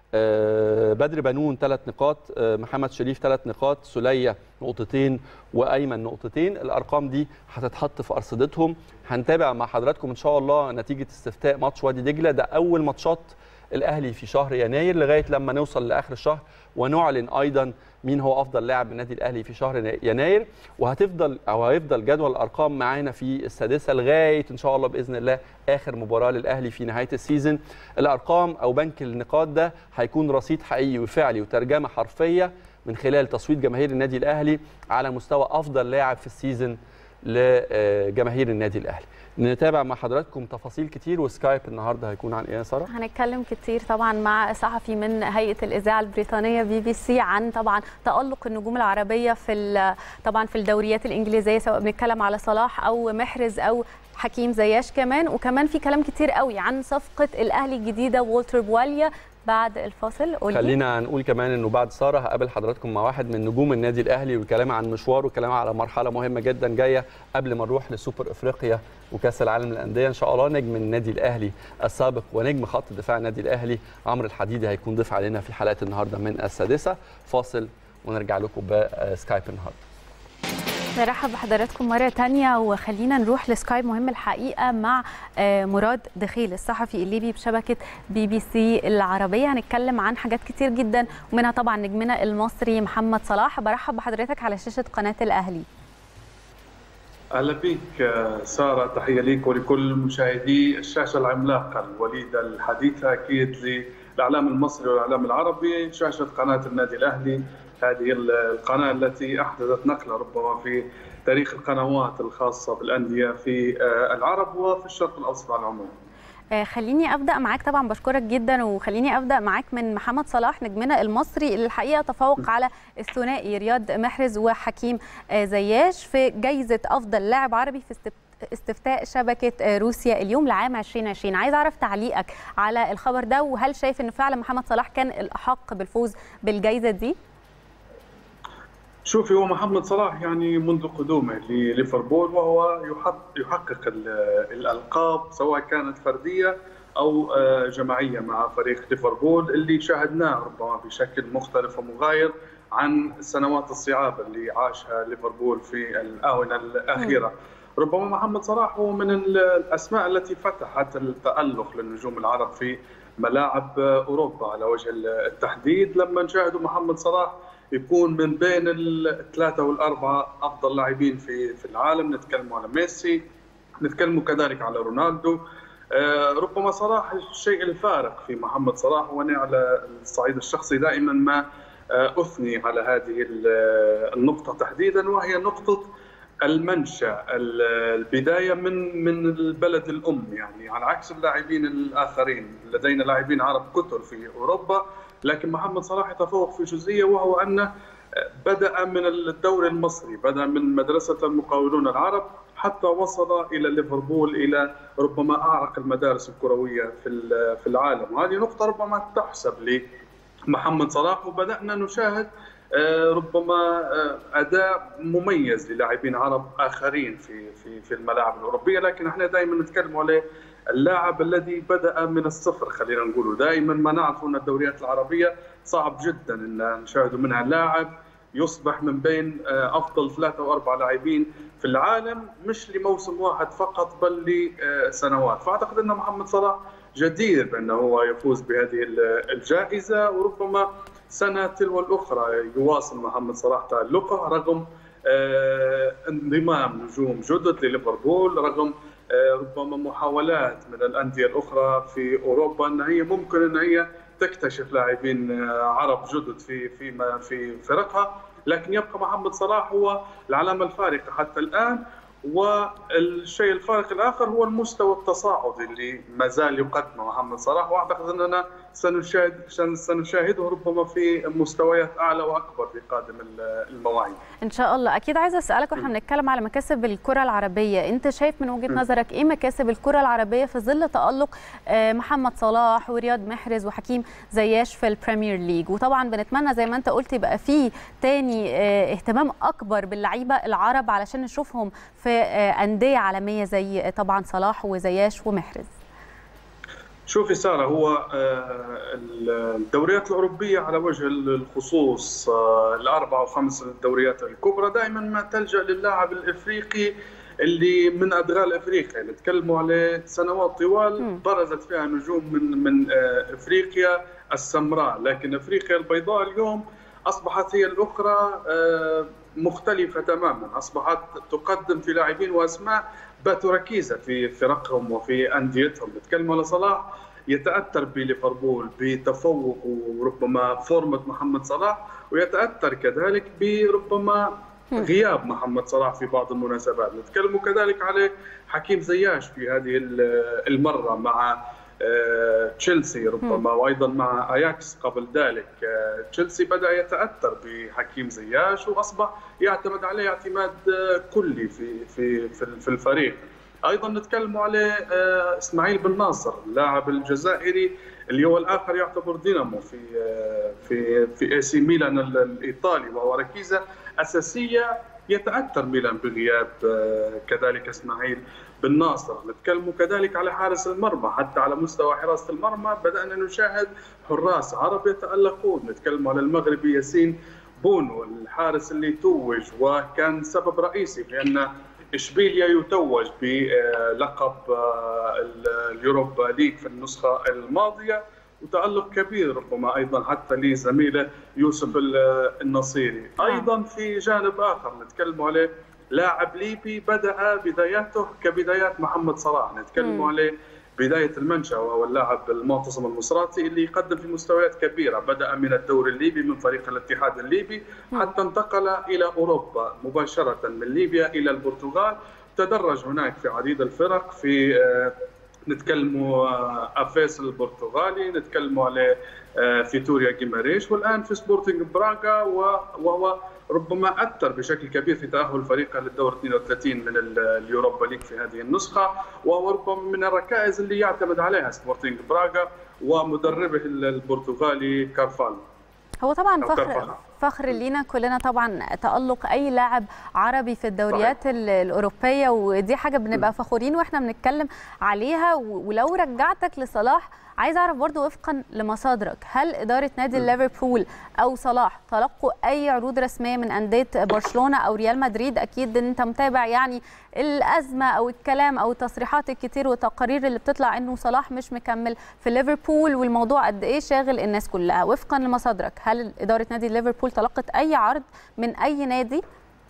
A: بدر بنون ثلاث نقاط محمد شريف ثلاث نقاط سلية نقطتين وايمن نقطتين الارقام دي هتتحط في ارصدتهم هنتابع مع حضراتكم ان شاء الله نتيجه استفتاء ماتش وادي دجله ده اول ماتشات الاهلي في شهر يناير لغايه لما نوصل لاخر الشهر ونعلن ايضا مين هو افضل لاعب النادي الاهلي في شهر يناير وهتفضل او هيفضل جدول الارقام معانا في السادسه لغايه ان شاء الله باذن الله اخر مباراه للاهلي في نهايه السيزون الارقام او بنك النقاط ده هيكون رصيد حقيقي وفعلي وترجمه حرفيه من خلال تصويت جماهير النادي الاهلي على مستوى افضل لاعب في السيزون لجماهير النادي الاهلي نتابع مع حضراتكم تفاصيل كتير وسكايب النهارده هيكون عن ايه يا ساره
B: هنتكلم كتير طبعا مع صحفي من هيئه الاذاعه البريطانيه بي بي سي عن طبعا تالق النجوم العربيه في طبعا في الدوريات الانجليزيه سواء بنتكلم على صلاح او محرز او حكيم زياش كمان وكمان في كلام كتير قوي عن صفقه الاهلي الجديده والتر بواليا بعد الفاصل
A: قولي خلينا نقول كمان انه بعد ساره هقابل حضراتكم مع واحد من نجوم النادي الاهلي والكلام عن مشواره والكلام على مرحله مهمه جدا جايه قبل ما نروح لسوبر افريقيا وكاس العالم للانديه ان شاء الله نجم النادي الاهلي السابق ونجم خط دفاع النادي الاهلي عمرو الحديدي هيكون ضيف علينا في حلقه النهارده من السادسه فاصل ونرجع لكم بسكايب النهارده
B: نرحب بحضراتكم مرة تانية وخلينا نروح لسكايب مهم الحقيقة مع مراد دخيل الصحفي الليبي بشبكة بي بي سي العربية هنتكلم عن حاجات كتير جدا ومنها طبعا نجمنا المصري محمد صلاح برحب بحضرتك على شاشة قناة الأهلي
C: اهلا بك ساره تحيه ليك ولكل مشاهدي الشاشه العملاقه الوليده الحديثه اكيد للاعلام المصري والاعلام العربي شاشه قناه النادي الاهلي هذه القناه التي احدثت نقله ربما في تاريخ القنوات الخاصه بالانديه في العرب وفي الشرق الاوسط على العموم.
B: خليني ابدا معاك طبعا بشكرك جدا وخليني ابدا معاك من محمد صلاح نجمنا المصري اللي الحقيقه تفوق على الثنائي رياض محرز وحكيم زياش في جائزه افضل لاعب عربي في استفتاء شبكه روسيا اليوم لعام 2020 عايز اعرف تعليقك على الخبر ده وهل شايف انه فعلا محمد صلاح كان الاحق بالفوز بالجائزه دي؟
C: شوفي هو محمد صلاح يعني منذ قدومه لليفربول وهو يحقق الالقاب سواء كانت فرديه او جماعيه مع فريق ليفربول اللي شاهدناه ربما بشكل مختلف ومغاير عن السنوات الصعابه اللي عاشها ليفربول في الاونه الاخيره. ربما محمد صلاح هو من الاسماء التي فتحت التالق للنجوم العرب في ملاعب اوروبا على وجه التحديد لما نشاهدوا محمد صلاح يكون من بين الثلاثه والاربعه افضل لاعبين في في العالم نتكلم على ميسي نتكلم كذلك على رونالدو ربما صلاح الشيء الفارق في محمد صلاح وانا على الصعيد الشخصي دائما ما اثني على هذه النقطه تحديدا وهي نقطه المنشا البدايه من من البلد الام يعني على عكس اللاعبين الاخرين لدينا لاعبين عرب كثر في اوروبا لكن محمد صلاح يتفوق في جزئيه وهو انه بدا من الدوري المصري بدا من مدرسه المقاولون العرب حتى وصل الى ليفربول الى ربما اعرق المدارس الكرويه في في العالم وهذه نقطه ربما تحسب لمحمد صلاح وبدانا نشاهد ربما اداء مميز للاعبين عرب اخرين في في في الملاعب الاوروبيه لكن احنا دائما نتكلم عليه اللاعب الذي بدا من الصفر خلينا نقول دائما ما نعرف ان الدوريات العربيه صعب جدا ان نشاهد منها لاعب يصبح من بين افضل ثلاثه واربع لاعبين في العالم مش لموسم واحد فقط بل لسنوات فاعتقد ان محمد صلاح جدير بانه هو يفوز بهذه الجائزه وربما سنه تلو الاخرى يواصل محمد صلاح تالقه رغم انضمام نجوم جدد لليفربول رغم ربما محاولات من الانديه الاخرى في اوروبا ان هي ممكن ان هي تكتشف لاعبين عرب جدد في في في فرقها لكن يبقى محمد صلاح هو العلامه الفارقه حتى الان والشيء الفارق الاخر هو المستوى التصاعدي اللي ما زال يقدمه محمد صلاح واعتقد اننا سنشاهد سنشاهده ربما في مستويات اعلى واكبر في قادم المواعيد.
B: ان شاء الله اكيد عايزه اسالك واحنا بنتكلم على مكاسب الكره العربيه انت شايف من وجهه نظرك ايه مكاسب الكره العربيه في ظل تالق محمد صلاح ورياض محرز وحكيم زياش في البريمير ليج وطبعا بنتمنى زي ما انت قلت يبقى في تاني اهتمام اكبر باللعيبه العرب علشان نشوفهم في انديه عالميه زي طبعا صلاح وزياش ومحرز
C: شوفي ساره هو الدوريات الاوروبيه على وجه الخصوص الاربع او خمس الدوريات الكبرى دائما ما تلجا للاعب الافريقي اللي من ادغال افريقيا نتكلموا على سنوات طوال برزت فيها نجوم من من افريقيا السمراء لكن افريقيا البيضاء اليوم اصبحت هي الاخرى مختلفه تماما اصبحت تقدم في لاعبين واسماء باتوا ركيزه في فرقهم وفي انديتهم نتكلم على صلاح يتاثر بليفربول بتفوق وربما فورمه محمد صلاح ويتاثر كذلك بربما غياب محمد صلاح في بعض المناسبات نتكلم كذلك على حكيم زياش في هذه المره مع تشيلسي ربما وايضا مع اياكس قبل ذلك تشيلسي بدا يتاثر بحكيم زياش واصبح يعتمد عليه اعتماد كلي في في في الفريق ايضا نتكلم على اسماعيل بن ناصر اللاعب الجزائري اللي هو الاخر يعتبر دينامو في في في اي سي ميلان الايطالي وهو ركيزه اساسيه يتاثر ميلان بغياب كذلك اسماعيل بن ناصر نتكلم كذلك على حارس المرمى حتى على مستوى حراسه المرمى بدانا نشاهد حراس عرب يتالقون نتكلم على المغربي ياسين بونو الحارس اللي توج وكان سبب رئيسي في ان اشبيليا يتوج بلقب اليوروبا ليج في النسخه الماضيه وتألق كبير ربما أيضا حتى لزميله يوسف النصيري أيضا في جانب آخر نتكلم عليه لاعب ليبي بدأ بداياته كبدايات محمد صلاح نتكلم عليه بداية المنشأ وهو اللاعب المعتصم المصراتي اللي يقدم في مستويات كبيرة بدأ من الدوري الليبي من فريق الاتحاد الليبي حتى انتقل إلى أوروبا مباشرة من ليبيا إلى البرتغال تدرج هناك في عديد الفرق في نتكلموا افيس البرتغالي نتكلموا على فيتوريا جيماريش والان في سبورتنج براغا وهو ربما اثر بشكل كبير في تاهل فريقه للدور 32 من اليوروبا ليج في هذه النسخه وهو ربما من الركائز اللي يعتمد عليها سبورتنج براغا ومدربه البرتغالي كارفال
B: هو طبعا فخر فخر لينا كلنا طبعا تألق أي لاعب عربي في الدوريات صحيح. الأوروبية ودي حاجة بنبقى فخورين وإحنا بنتكلم عليها ولو رجعتك لصلاح عايز اعرف برضو وفقا لمصادرك هل اداره نادي ليفربول او صلاح تلقوا اي عروض رسميه من انديه برشلونه او ريال مدريد اكيد انت متابع يعني الازمه او الكلام او التصريحات الكتير والتقارير اللي بتطلع انه صلاح مش مكمل في ليفربول والموضوع قد ايه شاغل الناس كلها وفقا لمصادرك هل اداره نادي ليفربول تلقت اي عرض من اي نادي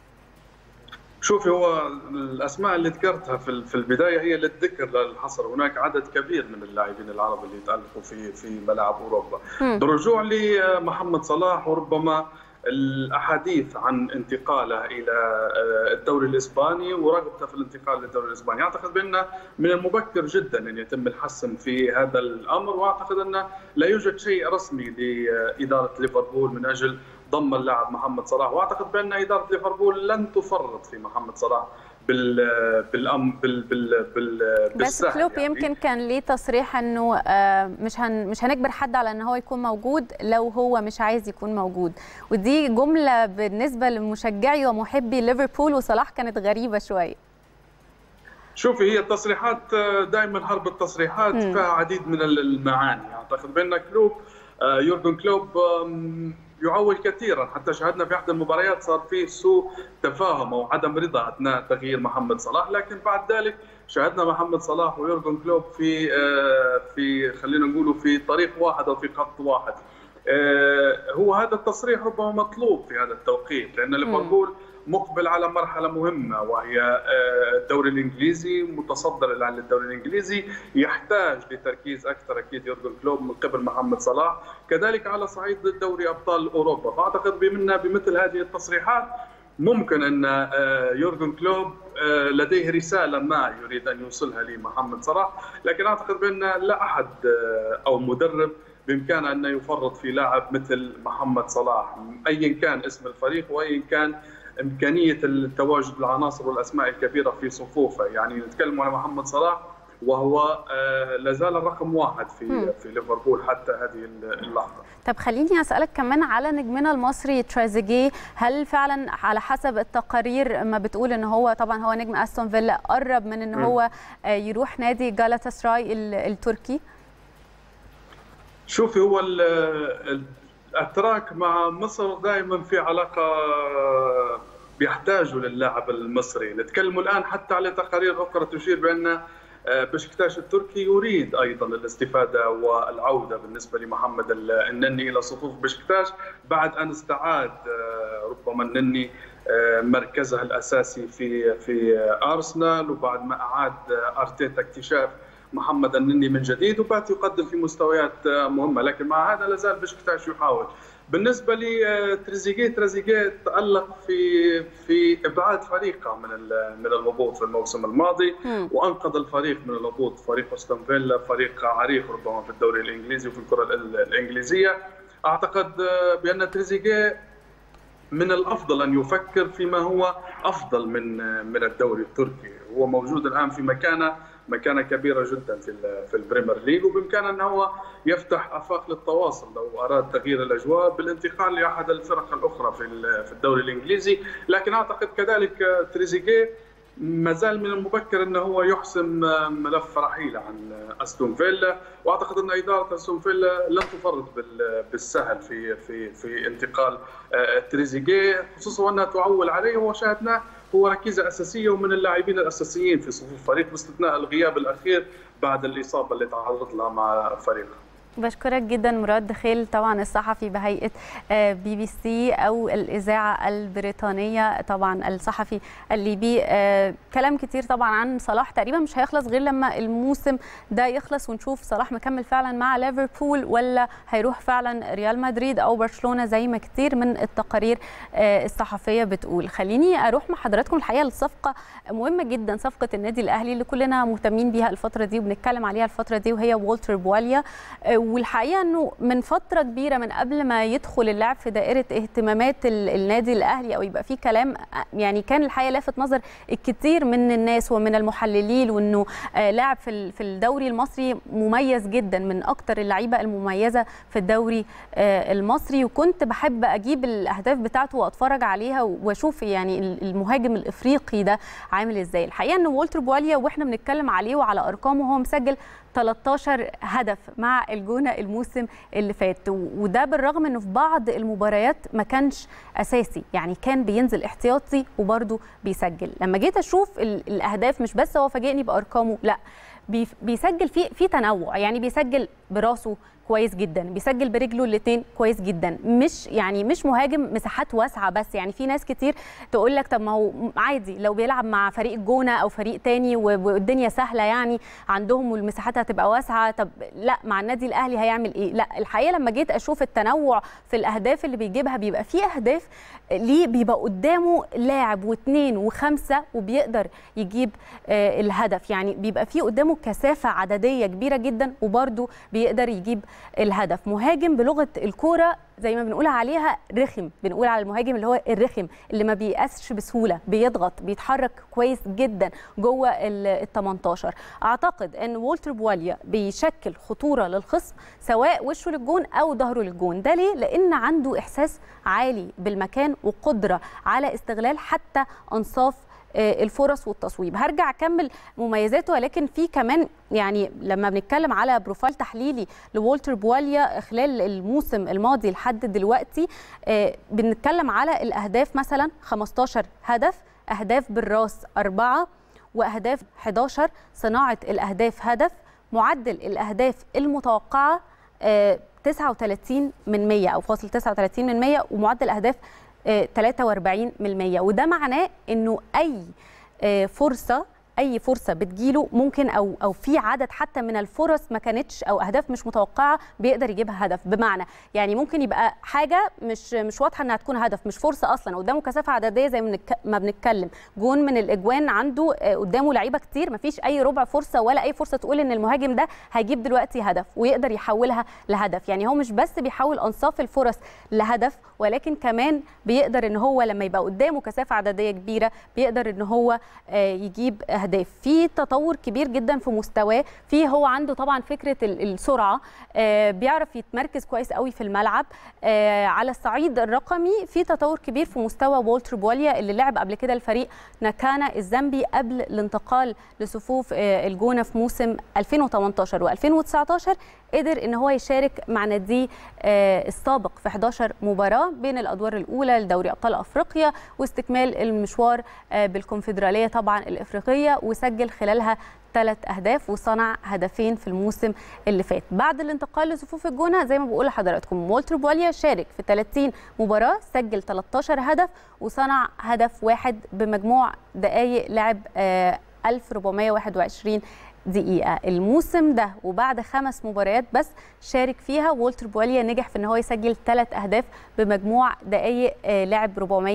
C: شوفي هو الاسماء اللي ذكرتها في في البدايه هي للذكر للحصر هناك عدد كبير من اللاعبين العرب اللي تالقوا في في ملاعب اوروبا بالرجوع لمحمد صلاح وربما الاحاديث عن انتقاله الى الدوري الاسباني ورغبته في الانتقال للدوري الاسباني، اعتقد بان من المبكر جدا ان يتم الحسم في هذا الامر واعتقد انه لا يوجد شيء رسمي لاداره ليفربول من اجل ضم اللاعب محمد صلاح واعتقد بان اداره ليفربول لن تفرط في محمد صلاح بال بالأم بال بال بال
B: بس كلوب يعني. يمكن كان ليه تصريح انه مش هن مش هنجبر حد على ان هو يكون موجود لو هو مش عايز يكون موجود ودي جمله بالنسبه لمشجعي ومحبي ليفربول وصلاح كانت غريبه شويه
C: شوفي هي التصريحات دائما حرب التصريحات م. فيها عديد من المعاني اعتقد بان كلوب يورجن كلوب يعول كثيرا حتى شاهدنا في احد المباريات صار في سوء تفاهم او عدم رضا اثناء تغيير محمد صلاح لكن بعد ذلك شاهدنا محمد صلاح ويورجن كلوب في في خلينا نقول في طريق واحد او في خط واحد هو هذا التصريح ربما مطلوب في هذا التوقيت لان ليفربول مقبل على مرحله مهمه وهي الدوري الانجليزي متصدر الان للدوري الانجليزي يحتاج لتركيز اكثر اكيد يورجن كلوب من قبل محمد صلاح كذلك على صعيد دوري ابطال اوروبا فاعتقد بمنا بمثل هذه التصريحات ممكن ان يورجن كلوب لديه رساله ما يريد ان يوصلها لمحمد صلاح لكن اعتقد بان لا احد او مدرب بامكانه انه يفرط في لاعب مثل محمد صلاح ايا كان اسم الفريق وايا كان امكانيه التواجد العناصر والاسماء الكبيره في صفوفه يعني نتكلم على محمد صلاح وهو لا زال الرقم واحد في م. في ليفربول حتى هذه اللحظه.
B: طب خليني اسالك كمان على نجمنا المصري تريزيجيه هل فعلا على حسب التقارير ما بتقول ان هو طبعا هو نجم استون فيلا قرب من ان م. هو يروح نادي جالاتا سراي التركي؟
C: شوفي هو الاتراك مع مصر دائما في علاقه بيحتاجوا للاعب المصري، نتكلم الان حتى على تقارير اخرى تشير بان بشكتاش التركي يريد ايضا الاستفاده والعوده بالنسبه لمحمد النني الى صفوف بشكتاش بعد ان استعاد ربما النني مركزه الاساسي في في ارسنال وبعد ما اعاد ارتيتا اكتشاف محمد النني من جديد وبات يقدم في مستويات مهمه لكن مع هذا لازال بشكتاش يحاول بالنسبه لتريزيجيه تريزيجيه تالق في في ابعاد فريقه من من الهبوط في الموسم الماضي م. وانقذ الفريق من الهبوط فريق استون فيلا فريق عريق ربما في الدوري الانجليزي وفي الكره الانجليزيه اعتقد بان تريزيجيه من الافضل ان يفكر فيما هو افضل من من الدوري التركي هو موجود الان في مكانه مكانه كبيره جدا في في البريمير ليج وبامكانه انه هو يفتح افاق للتواصل لو اراد تغيير الاجواء بالانتقال لاحد الفرق الاخرى في في الدوري الانجليزي لكن اعتقد كذلك تريزيجيه ما زال من المبكر انه هو يحسم ملف رحيله عن استون فيلا واعتقد ان اداره استون فيلا لن تفرط بالسهل في في في انتقال تريزيجيه خصوصا انها تعول عليه وشاهدناه هو ركيزه اساسيه ومن اللاعبين الاساسيين في صفوف الفريق باستثناء الغياب الاخير بعد الاصابه اللي تعرض لها مع فريقه.
B: بشكرك جدا مراد دخيل طبعا الصحفي بهيئه بي بي سي او الاذاعه البريطانيه طبعا الصحفي الليبي كلام كتير طبعا عن صلاح تقريبا مش هيخلص غير لما الموسم ده يخلص ونشوف صلاح مكمل فعلا مع ليفربول ولا هيروح فعلا ريال مدريد او برشلونه زي ما كتير من التقارير الصحفيه بتقول خليني اروح مع حضراتكم الحقيقه لصفقه مهمه جدا صفقه النادي الاهلي اللي كلنا مهتمين بيها الفتره دي وبنتكلم عليها الفتره دي وهي والتر بواليا والحقيقه انه من فتره كبيره من قبل ما يدخل اللاعب في دائره اهتمامات النادي الاهلي او يبقى في كلام يعني كان الحقيقه لافت نظر الكثير من الناس ومن المحللين وانه لاعب في في الدوري المصري مميز جدا من اكثر اللعيبه المميزه في الدوري المصري وكنت بحب اجيب الاهداف بتاعته واتفرج عليها واشوف يعني المهاجم الافريقي ده عامل ازاي الحقيقه ان والتر بواليا واحنا بنتكلم عليه وعلى ارقامه هو مسجل 13 هدف مع الجونه الموسم اللي فات وده بالرغم انه في بعض المباريات ما كانش اساسي يعني كان بينزل احتياطي وبرده بيسجل لما جيت اشوف الاهداف مش بس هو فاجئني بارقامه لا بيسجل في في تنوع يعني بيسجل براسه كويس جدا بيسجل برجله الاثنين كويس جدا مش يعني مش مهاجم مساحات واسعه بس يعني في ناس كتير تقول لك طب ما هو عادي لو بيلعب مع فريق الجونه او فريق تاني والدنيا سهله يعني عندهم والمساحات هتبقى واسعه طب لا مع النادي الاهلي هيعمل ايه لا الحقيقه لما جيت اشوف التنوع في الاهداف اللي بيجيبها بيبقى في اهداف ليه بيبقى قدامه لاعب واثنين وخمسه وبيقدر يجيب آه الهدف يعني بيبقى في قدامه كثافه عدديه كبيره جدا وبرده بيقدر يجيب الهدف مهاجم بلغه الكوره زي ما بنقول عليها رخم بنقول على المهاجم اللي هو الرخم اللي ما بيأسش بسهوله بيضغط بيتحرك كويس جدا جوه ال 18 اعتقد ان والتر بواليا بيشكل خطوره للخصم سواء وشه للجون او ظهره للجون ده ليه لان عنده احساس عالي بالمكان وقدره على استغلال حتى انصاف الفرص والتصويب هرجع اكمل مميزاته ولكن في كمان يعني لما بنتكلم على بروفايل تحليلي لوالتر بواليا خلال الموسم الماضي لحد دلوقتي بنتكلم على الاهداف مثلا 15 هدف اهداف بالراس أربعة واهداف 11 صناعه الاهداف هدف معدل الاهداف المتوقعه 39 من 100 او فاصل 39 من 100 ومعدل اهداف 43 من 100 وده معناه انه اي فرصه اي فرصه بتجيله ممكن او او في عدد حتى من الفرص ما كانتش او اهداف مش متوقعه بيقدر يجيبها هدف بمعنى يعني ممكن يبقى حاجه مش مش واضحه انها تكون هدف مش فرصه اصلا قدامه كثافه عدديه زي ما بنك- ما بنتكلم جون من الاجوان عنده آه، قدامه لعيبه كتير ما فيش اي ربع فرصه ولا اي فرصه تقول ان المهاجم ده هيجيب دلوقتي هدف ويقدر يحولها لهدف يعني هو مش بس بيحول انصاف الفرص لهدف ولكن كمان بيقدر ان هو لما يبقى قدامه كثافه عدديه كبيره بيقدر ان هو آه، يجيب اهداف في تطور كبير جدا في مستواه في هو عنده طبعا فكره ال- السرعه آه، بيعرف يتمركز كويس قوي في الملعب آه، على الصعيد الرقمي في تطور كبير في مستوى والتر بوليا اللي لعب قبل كده الفريق ناكانا الزامبي قبل الانتقال لصفوف آه، الجونه في موسم 2018 و2019 قدر ان هو يشارك مع ناديه آه، السابق في 11 مباراه بين الادوار الاولى لدوري ابطال افريقيا واستكمال المشوار آه، بالكونفدراليه طبعا الافريقيه وسجل خلالها ثلاث اهداف وصنع هدفين في الموسم اللي فات بعد الانتقال لصفوف الجونه زي ما بقول لحضراتكم والتر بوليا شارك في 30 مباراه سجل 13 هدف وصنع هدف واحد بمجموع دقائق لعب آه، 1421 دقيقة الموسم ده وبعد خمس مباريات بس شارك فيها والتر بواليا نجح في ان هو يسجل ثلاث اهداف بمجموع دقائق آه، لعب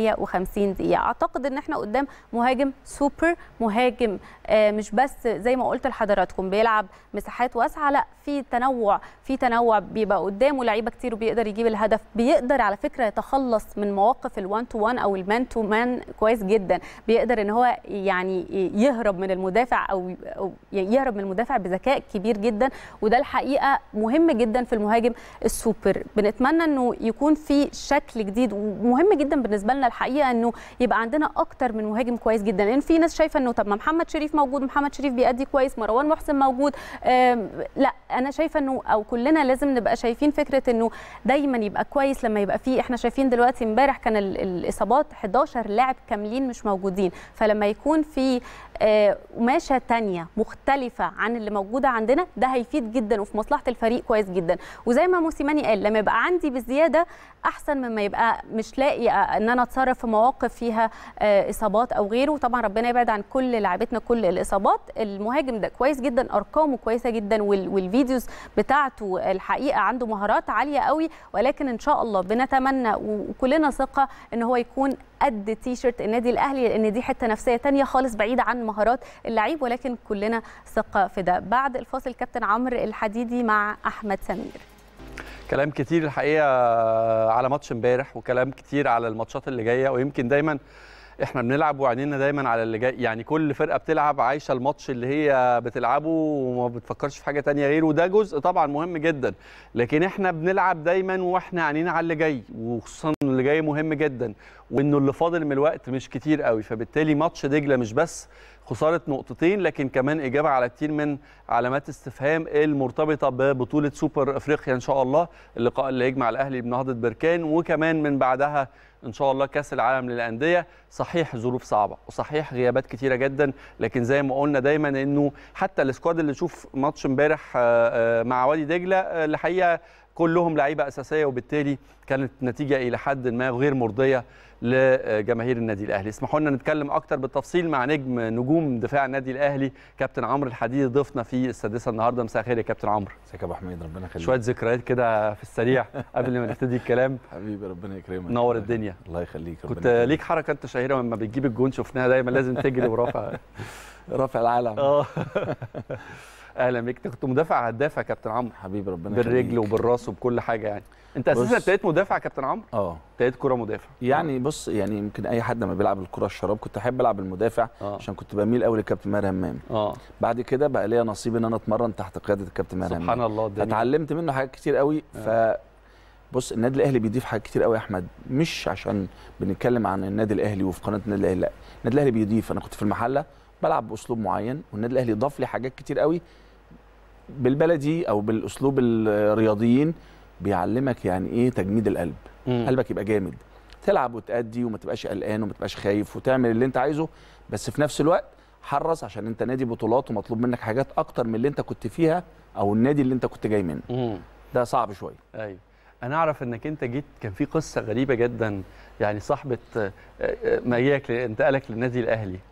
B: 450 دقيقة اعتقد ان احنا قدام مهاجم سوبر مهاجم آه، مش بس زي ما قلت لحضراتكم بيلعب مساحات واسعة لا في تنوع في تنوع بيبقى قدامه لعيبة كتير وبيقدر يجيب الهدف بيقدر على فكرة يتخلص من مواقف الوان تو وان او المان تو مان كويس جدا بيقدر ان هو يعني يهرب من المدافع او أو يهرب من المدافع بذكاء كبير جدا وده الحقيقه مهم جدا في المهاجم السوبر بنتمنى انه يكون في شكل جديد ومهم جدا بالنسبه لنا الحقيقه انه يبقى عندنا اكتر من مهاجم كويس جدا لان في ناس شايفه انه طب ما محمد شريف موجود محمد شريف بيأدي كويس مروان محسن موجود آم، لا انا شايفه انه او كلنا لازم نبقى شايفين فكره انه دايما يبقى كويس لما يبقى فيه احنا شايفين دلوقتي امبارح كان ال- الاصابات 11 لاعب كاملين مش موجودين فلما يكون في آه، قماشه تانية مختلفه عن اللي موجوده عندنا ده هيفيد جدا وفي مصلحه الفريق كويس جدا وزي ما موسيماني قال لما يبقى عندي بزياده احسن مما يبقى مش لاقي آه، ان انا اتصرف في مواقف فيها آه، اصابات او غيره طبعا ربنا يبعد عن كل لاعبتنا كل الاصابات المهاجم ده كويس جدا ارقامه كويسه جدا وال- والفيديوز بتاعته الحقيقه عنده مهارات عاليه قوي ولكن ان شاء الله بنتمنى وكلنا ثقه ان هو يكون قد تي شيرت النادي الاهلي لان دي حته نفسيه تانية خالص بعيده عن مهارات اللعيب ولكن كلنا ثقه في ده بعد الفاصل كابتن عمرو الحديدي مع احمد سمير
A: كلام كتير الحقيقه على ماتش امبارح وكلام كتير على الماتشات اللي جايه ويمكن دايما احنا بنلعب وعينينا دايما على اللي جاي يعني كل فرقه بتلعب عايشه الماتش اللي هي بتلعبه وما بتفكرش في حاجه تانية غيره وده جزء طبعا مهم جدا لكن احنا بنلعب دايما واحنا عينينا على اللي جاي وخصوصا إن اللي جاي مهم جدا وانه اللي فاضل من الوقت مش كتير قوي فبالتالي ماتش دجله مش بس خساره نقطتين لكن كمان اجابه على كتير من علامات استفهام المرتبطه ببطوله سوبر افريقيا ان شاء الله اللقاء اللي يجمع الاهلي بنهضه بركان وكمان من بعدها ان شاء الله كاس العالم للانديه صحيح ظروف صعبه وصحيح غيابات كتيره جدا لكن زي ما قلنا دايما انه حتى السكواد اللي شوف ماتش امبارح آه، آه، مع وادي دجله آه، الحقيقه كلهم لعيبه اساسيه وبالتالي كانت نتيجه الى حد ما غير مرضيه لجماهير النادي الاهلي اسمحوا لنا نتكلم اكتر بالتفصيل مع نجم نجوم دفاع النادي الاهلي كابتن عمرو الحديدي ضيفنا في السادسه النهارده مساء الخير يا كابتن عمرو
D: ازيك يا ابو حميد ربنا يخليك
A: شويه ذكريات كده في السريع قبل ما نبتدي الكلام
D: حبيبي ربنا يكرمك
A: نور الدنيا
D: الله يخليك ربنا
A: كنت
D: يكرمك.
A: ليك حركه انت شهيره لما بتجيب الجون شفناها دايما لازم تجري ورافع
D: رافع العالم
A: اه اهلا بيك انت كنت مدافع هداف يا كابتن عمرو
D: حبيبي ربنا
A: بالرجل
D: يخليك.
A: وبالراس وبكل حاجه يعني انت اساسا
D: بص.
A: ابتديت مدافع يا كابتن عمرو
D: اه
A: ابتديت كره مدافع
D: يعني بص يعني يمكن اي حد لما بيلعب الكره الشراب كنت احب العب المدافع
A: اه
D: عشان كنت بميل قوي للكابتن ماهر همام
A: اه
D: بعد كده بقى ليا نصيب ان انا اتمرن تحت قياده الكابتن ماهر
A: سبحان
D: همام
A: الله الدنيا
D: اتعلمت منه حاجات كتير قوي ف بص النادي الاهلي بيضيف حاجات كتير قوي يا احمد مش عشان بنتكلم عن النادي الاهلي وفي قناه النادي الاهلي لا النادي الاهلي بيضيف انا كنت في المحله بلعب باسلوب معين والنادي الاهلي ضاف لي حاجات كتير قوي بالبلدي او بالاسلوب الرياضيين بيعلمك يعني ايه تجميد القلب
A: مم.
D: قلبك يبقى جامد تلعب وتأدي وما تبقاش قلقان وما تبقاش خايف وتعمل اللي انت عايزه بس في نفس الوقت حرص عشان انت نادي بطولات ومطلوب منك حاجات اكتر من اللي انت كنت فيها او النادي اللي انت كنت جاي منه
A: مم.
D: ده صعب شويه
A: ايوه انا اعرف انك انت جيت كان في قصه غريبه جدا يعني صاحبه آه، آه، مجيئك ل- انتقالك للنادي الاهلي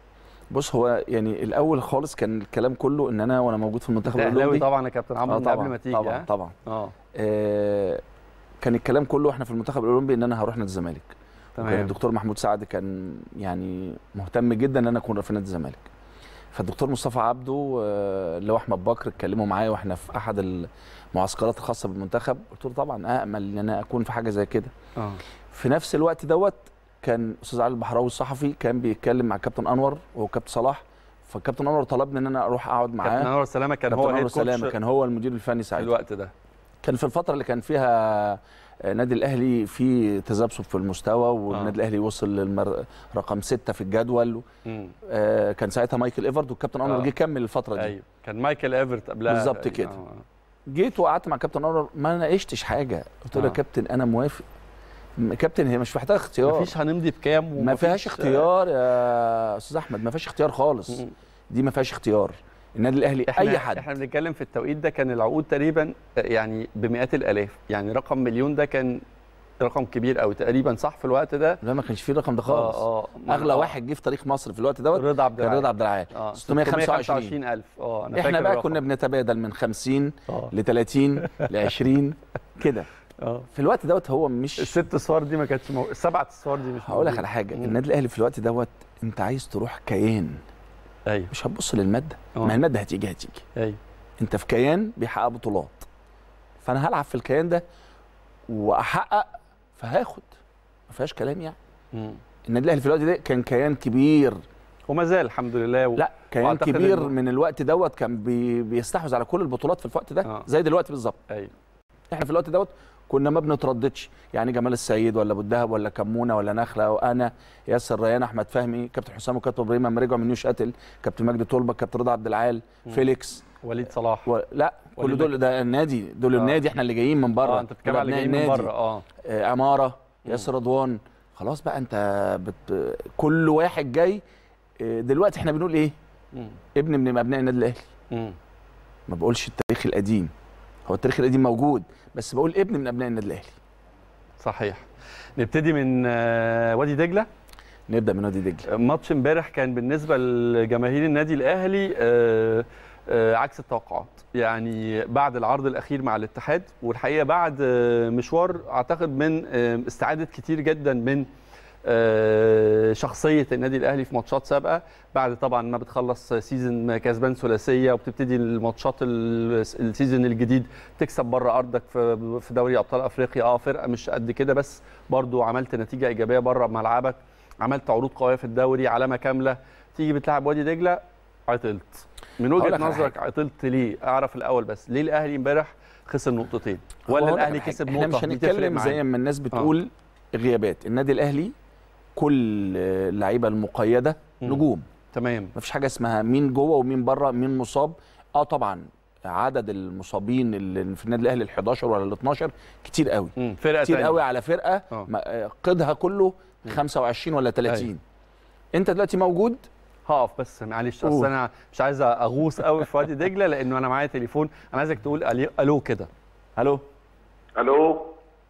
D: بص هو يعني الاول خالص كان الكلام كله ان انا وانا موجود في المنتخب
A: ده اهلاوي
D: الاولمبي
A: طبعا يا كابتن عمرو
D: آه
A: من قبل
D: طبعا
A: ما تيجي
D: طبعا
A: ها؟
D: طبعا
A: اه
D: آه كان الكلام كله احنا في المنتخب الاولمبي ان انا هروح نادي الزمالك وكان
A: تمام
D: الدكتور محمود سعد كان يعني مهتم جدا ان انا اكون في نادي الزمالك فالدكتور مصطفى عبده آه، اللي هو احمد بكر اتكلموا معايا واحنا في احد المعسكرات الخاصه بالمنتخب قلت له طبعا امل ان انا اكون في حاجه زي كده
A: اه
D: في نفس الوقت دوت كان استاذ علي البحراوي الصحفي كان بيتكلم مع كابتن انور وكابتن صلاح فالكابتن انور طلبني ان انا اروح اقعد معاه
A: كابتن انور سلامه كان هو
D: كابتن
A: هيد
D: انور سلامه
A: كوتش
D: كان هو المدير الفني
A: في
D: ساعتها
A: الوقت ده
D: كان في الفتره اللي كان فيها نادي الاهلي في تذبذب في المستوى والنادي الاهلي وصل للمر... رقم ستة في الجدول
A: مم.
D: آه، كان ساعتها مايكل ايفرد والكابتن انور
A: آه.
D: جه كمل الفتره دي
A: ايوه كان مايكل ايفرت قبلها
D: بالظبط
A: تقريباً.
D: كده.
A: آه.
D: جيت وقعدت مع كابتن انور ما ناقشتش حاجه قلت له
A: آه.
D: يا كابتن انا موافق م- كابتن هي مش محتاجه اختيار
A: مفيش هنمضي بكام
D: ما
A: ومفيش-
D: فيهاش اختيار يا استاذ احمد ما فيهاش اختيار خالص
A: مم.
D: دي ما فيهاش اختيار النادي الاهلي
A: احنا
D: اي حد
A: احنا بنتكلم في التوقيت ده كان العقود تقريبا يعني بمئات الالاف يعني رقم مليون ده كان رقم كبير قوي تقريبا صح في الوقت ده
D: لا ما كانش فيه الرقم ده خالص
A: اه
D: اغلى
A: آه.
D: واحد جه في تاريخ مصر في الوقت دوت
A: رضا عبد
D: كان
A: العال
D: رضا عبد العال
A: اه
D: 625
A: الف اه انا
D: احنا
A: فاكر
D: بقى
A: الرقم.
D: كنا بنتبادل من 50
A: اه
D: ل 30 ل 20 كده
A: اه
D: في الوقت دوت هو مش
A: الست صفار دي ما كانتش مو... السبعة صفار دي مش
D: هقول لك
A: موجودة.
D: على حاجه
A: مم.
D: النادي الاهلي في الوقت دوت انت عايز تروح كيان
A: ايوه
D: مش هتبص للماده
A: آه.
D: ما هي الماده هتيجي هتيجي
A: ايوه
D: انت في كيان بيحقق بطولات فانا هلعب في الكيان ده واحقق فهاخد ما فيهاش كلام يعني
A: مم.
D: النادي الاهلي في الوقت ده كان كيان كبير
A: وما زال الحمد لله و...
D: لا كيان
A: وأعتقد
D: كبير
A: إنه-
D: من الوقت دوت كان بي بيستحوذ على كل البطولات في الوقت ده
A: آه.
D: زي دلوقتي بالظبط
A: ايوه
D: احنا في الوقت دوت كنا ما بنترددش يعني جمال السيد ولا ابو الدهب ولا كمونه ولا نخله وانا ياسر ريان احمد فهمي كابتن حسام وكابتن ابراهيم لما رجعوا من نيو شاتل كابتن مجدي طلبه كابتن رضا عبد العال
A: مم.
D: فيليكس
A: وليد صلاح
D: و... لا كل
A: وليد
D: دول ده النادي دول
A: آه.
D: النادي احنا اللي جايين من بره
A: اه انت بتتكلم
D: دول
A: على اللي
D: أبناء
A: جايين من
D: النادي.
A: بره اه
D: آه عماره ياسر رضوان خلاص بقى انت بت... كل واحد جاي آه، دلوقتي احنا بنقول ايه
A: مم.
D: ابن من ابناء النادي الاهلي
A: مم.
D: ما بقولش التاريخ القديم هو التاريخ القديم موجود بس بقول ابن من ابناء النادي الاهلي
A: صحيح نبتدي من آه، وادي دجله
D: نبدا من وادي دجله
A: ماتش امبارح كان بالنسبه لجماهير النادي الاهلي آه، آه، عكس التوقعات يعني بعد العرض الاخير مع الاتحاد والحقيقه بعد آه، مشوار اعتقد من آه، استعاده كتير جدا من آه، شخصيه النادي الاهلي في ماتشات سابقه بعد طبعا ما بتخلص سيزون كسبان ثلاثيه وبتبتدي الماتشات ال- السيزون الجديد تكسب بره ارضك في في دوري ابطال افريقيا اه فرقه مش قد كده بس برضو عملت نتيجه ايجابيه بره ملعبك عملت عروض قويه في الدوري علامه كامله تيجي بتلعب وادي دجله عطلت من
D: هقول
A: وجهه
D: لك على
A: نظرك عطلت ليه اعرف الاول بس ليه الاهلي امبارح خسر نقطتين
D: هو
A: ولا
D: هقول لك
A: الاهلي
D: على حاجة.
A: كسب
D: احنا
A: نقطه
D: مش
A: دي تفرق
D: هنتكلم
A: معانا.
D: زي ما الناس بتقول غيابات النادي الاهلي كل آه، اللعيبه المقيده
A: مم.
D: نجوم
A: تمام
D: مفيش حاجه اسمها مين جوه ومين بره مين مصاب اه طبعا عدد المصابين اللي في النادي الاهلي ال 11 ولا ال 12 كتير قوي
A: مم. فرقه
D: كتير
A: تانية.
D: قوي على فرقه
A: آه.
D: ما- آه، قيدها كله 25 ولا 30 انت دلوقتي موجود
A: هقف بس معلش
D: قول.
A: اصل انا مش عايز اغوص قوي في وادي دجله لانه انا معايا تليفون انا عايزك تقول الو الو كده الو
E: الو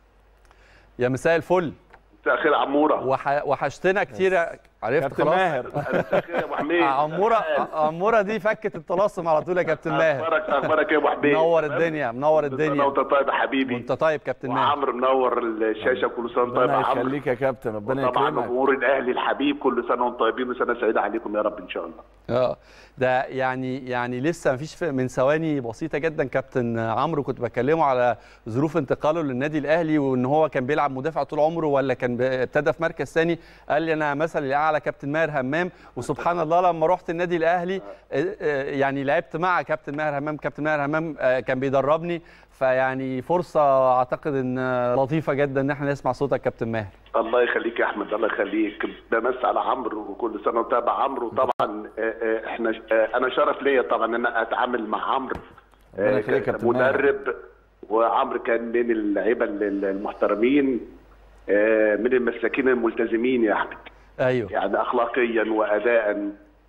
A: يا مساء الفل
E: مساء الخير يا عموره
A: وح... وحشتنا كتير عرفت
D: كابتن
A: خلاص
D: ماهر
E: مساء الخير يا ابو حميد
A: عموره عموره دي فكت الطلاسم على طول يا كابتن ماهر
E: اخبارك اخبارك ايه يا ابو حميد
A: منور الدنيا منور
E: كل سنة
A: الدنيا
E: وانت طيب يا حبيبي
A: وانت طيب كابتن ماهر
E: وعمرو منور الشاشه كل سنه وانت طيب يا
D: ربنا
E: عمرو
D: يخليك يا كابتن ربنا
E: طبعا
D: يكرمك
E: جمهور الاهلي الحبيب كل سنه وانتم طيبين وسنه سعيده عليكم يا رب ان شاء الله
A: اه ده يعني يعني لسه ما فيش من ثواني بسيطه جدا كابتن عمرو كنت بكلمه على ظروف انتقاله للنادي الاهلي وان هو كان بيلعب مدافع طول عمره ولا كان ب- ابتدى في مركز ثاني قال لي انا مثلي الاعلى كابتن ماهر همام وسبحان الله لما رحت النادي الاهلي آه، آه، يعني لعبت مع كابتن ماهر همام كابتن ماهر همام آه، كان بيدربني فيعني فرصه اعتقد ان آه، لطيفه جدا ان احنا نسمع صوتك كابتن ماهر
E: الله يخليك يا احمد الله يخليك بمس على عمرو وكل سنه وتابع عمرو طبعا آه، آه، احنا آه، انا شرف ليا طبعا ان انا اتعامل مع عمرو
D: ربنا
E: آه،
D: يخليك يا كابتن ماهر.
E: مدرب وعمرو كان من اللعيبه المحترمين آه، من المساكين الملتزمين يا احمد
A: ايوه
E: يعني اخلاقيا واداء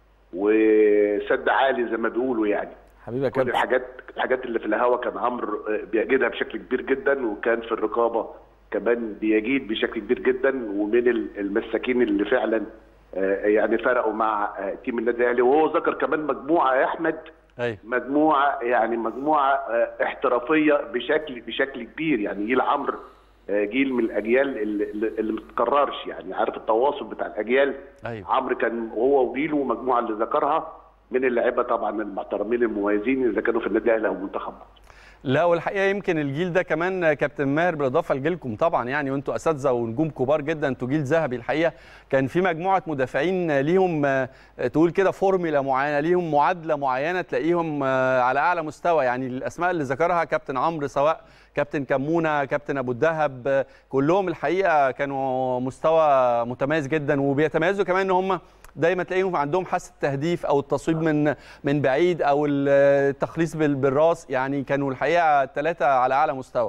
E: وسد عالي زي ما بيقولوا يعني
D: حبيبي يا
E: كل
D: كابتن
E: الحاجات الحاجات اللي في الهوا كان عمرو آه، بيجدها بشكل كبير جدا وكان في الرقابه كمان بيجيد بشكل كبير جدا ومن ال- المساكين اللي فعلا آه، يعني فرقوا مع آه، تيم النادي الاهلي وهو ذكر كمان مجموعه يا احمد
A: ايوه
E: مجموعه يعني مجموعه آه، احترافيه بشكل بشكل كبير يعني جيل عمرو آه، جيل من الاجيال اللي, اللي اللي ما بتتكررش يعني عارف التواصل بتاع الاجيال
A: ايوه
E: عمرو كان هو وجيله ومجموعه اللي ذكرها من اللعيبه طبعا المحترمين المميزين اذا كانوا في النادي الاهلي او منتخب مصر
A: لا والحقيقه يمكن الجيل ده كمان كابتن ماهر بالاضافه لجيلكم طبعا يعني وانتوا اساتذه ونجوم كبار جدا انتوا جيل ذهبي الحقيقه كان في مجموعه مدافعين ليهم آه، تقول كده فورميلا معينه ليهم معادله معينه تلاقيهم آه، على اعلى مستوى يعني الاسماء اللي ذكرها كابتن عمرو سواء كابتن كمونه كابتن ابو الدهب آه، كلهم الحقيقه كانوا مستوى متميز جدا وبيتميزوا كمان ان هم دايما تلاقيهم عندهم حاسه التهديف او التصويب من من بعيد او التخليص بال- بالراس يعني كانوا الحقيقه الثلاثه على اعلى مستوى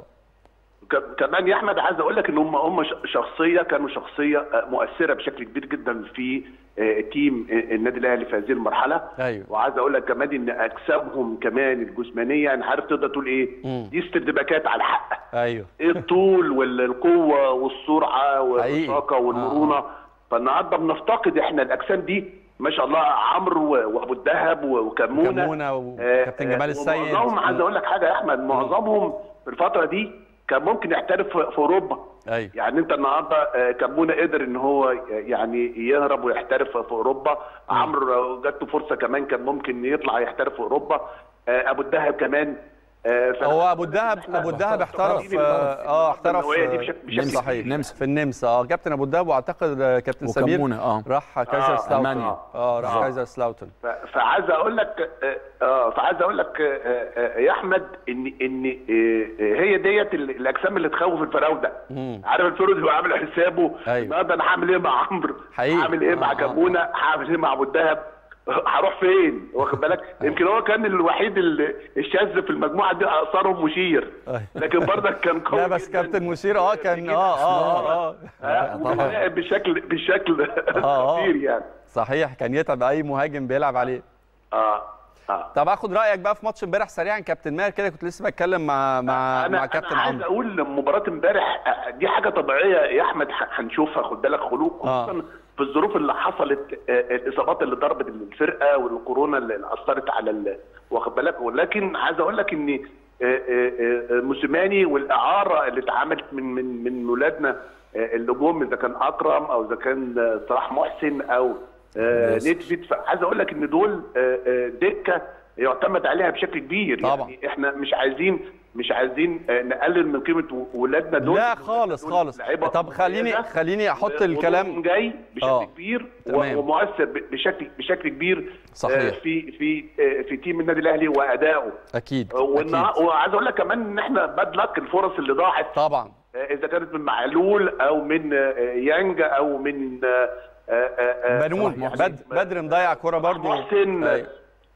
E: ك- كمان يا احمد عايز اقول لك ان هم هم ش- شخصيه كانوا شخصيه آه، مؤثره بشكل كبير جدا في آه، تيم آه، النادي الاهلي في هذه المرحله
A: ايوه
E: وعايز اقول لك كمان ان اجسامهم كمان الجسمانيه يعني عارف تقدر تقول ايه
A: مم.
E: دي استدباكات على الحق
A: ايوه
E: ايه الطول والقوه والسرعه
A: حقيقي.
E: والطاقه والمرونه فالنهارده بنفتقد احنا الاجسام دي ما شاء الله عمرو و- وابو الدهب و- وكمونه
A: كمونه
E: آه،
A: وكابتن
E: آه،
A: جمال السيد
E: ومعظمهم عايز اقول لك حاجه يا احمد معظمهم في الفتره دي كان ممكن يحترف في في اوروبا
A: ايوه
E: يعني انت النهارده آه، كمونه قدر ان هو يعني يهرب ويحترف في اوروبا عمرو جات له فرصه كمان كان ممكن يطلع يحترف في اوروبا آه، ابو الدهب كمان آه، ف-
A: هو ابو الدهب
E: إحنا
A: ابو الدهب احترف
E: مفتقدين
A: اه احترف
E: النوعية دي بشكل- بشكل
A: نمسا صحيح
D: نمسا.
A: في النمسا اه كابتن ابو الدهب واعتقد آه، كابتن سمير
D: وكمونه اه
A: راح كايزر
E: آه،
A: سلاوتن
D: ألمانيا.
A: اه راح
E: بالظبط.
A: كايزر سلاوتن
E: ف- فعايز اقول لك اه آه، فعايز اقول لك آه، آه، يا احمد ان ان آه، آه، هي ديت ال- الاجسام اللي تخوف الفراوده
A: مم.
E: عارف الفرد هو عامل حسابه
A: أيوة.
E: النهارده انا هعمل ايه مع عمرو
A: حقيقي.
E: هعمل ايه مع
A: آه، آه،
E: كمونه هعمل ايه مع ابو الدهب هروح فين واخد بالك يمكن هو كان الوحيد اللي الشاذ في المجموعه دي اقصرهم مشير
A: أيوة.
E: لكن برضك كان قوي
A: لا بس
E: جداً.
A: كابتن مشير اه كان اه اه اه,
E: آه،
A: آه.
E: وكان لاعب بشكل بشكل
A: آه.
E: كبير يعني
A: صحيح كان يتعب اي مهاجم بيلعب عليه
E: اه اه
A: طب اخد رايك بقى في ماتش امبارح سريعا كابتن ماهر كده كنت لسه بتكلم مع مع
E: انا
A: مع كابتن
E: انا عايز
A: عمرو
E: اقول مباراه امبارح آه، دي حاجه طبيعيه يا احمد ح- هنشوفها خد بالك خلوق
A: آه.
E: خصوصا في الظروف اللي حصلت آه، الاصابات اللي ضربت الفرقه والكورونا اللي اثرت على ال- واخد بالك ولكن عايز اقول لك ان آه، آه، آه، موسيماني والاعاره اللي اتعملت من من من ولادنا آه، النجوم اذا كان اكرم او اذا كان آه، صلاح محسن او آه،
D: ياسر.
E: نيدفيد فعايز اقول لك ان دول آه، آه، دكه يعتمد عليها بشكل كبير
A: طبعا.
E: يعني احنا مش عايزين مش عايزين آه، نقلل من قيمه ولادنا دول
A: لا خالص
E: دول
A: خالص
E: لعيبة
A: طب خليني
E: مميزة.
A: خليني احط
E: ودورهم
A: الكلام
E: جاي بشكل
A: آه.
E: كبير و-
A: تمام.
E: ومؤثر ب- بشكل بشكل كبير
A: صحيح.
E: آه، في في آه، في تيم النادي الاهلي وادائه
A: اكيد
E: آه، والنها-
A: اكيد
E: وعايز اقول لك كمان ان احنا باد لك الفرص اللي ضاعت
A: طبعا
E: آه، اذا كانت من معلول او من آه، يانج او من آه، آه، آه، آه،
A: بنون
E: يعني
A: بد بدر مضيع كوره برضو
E: محسن
A: أيوة.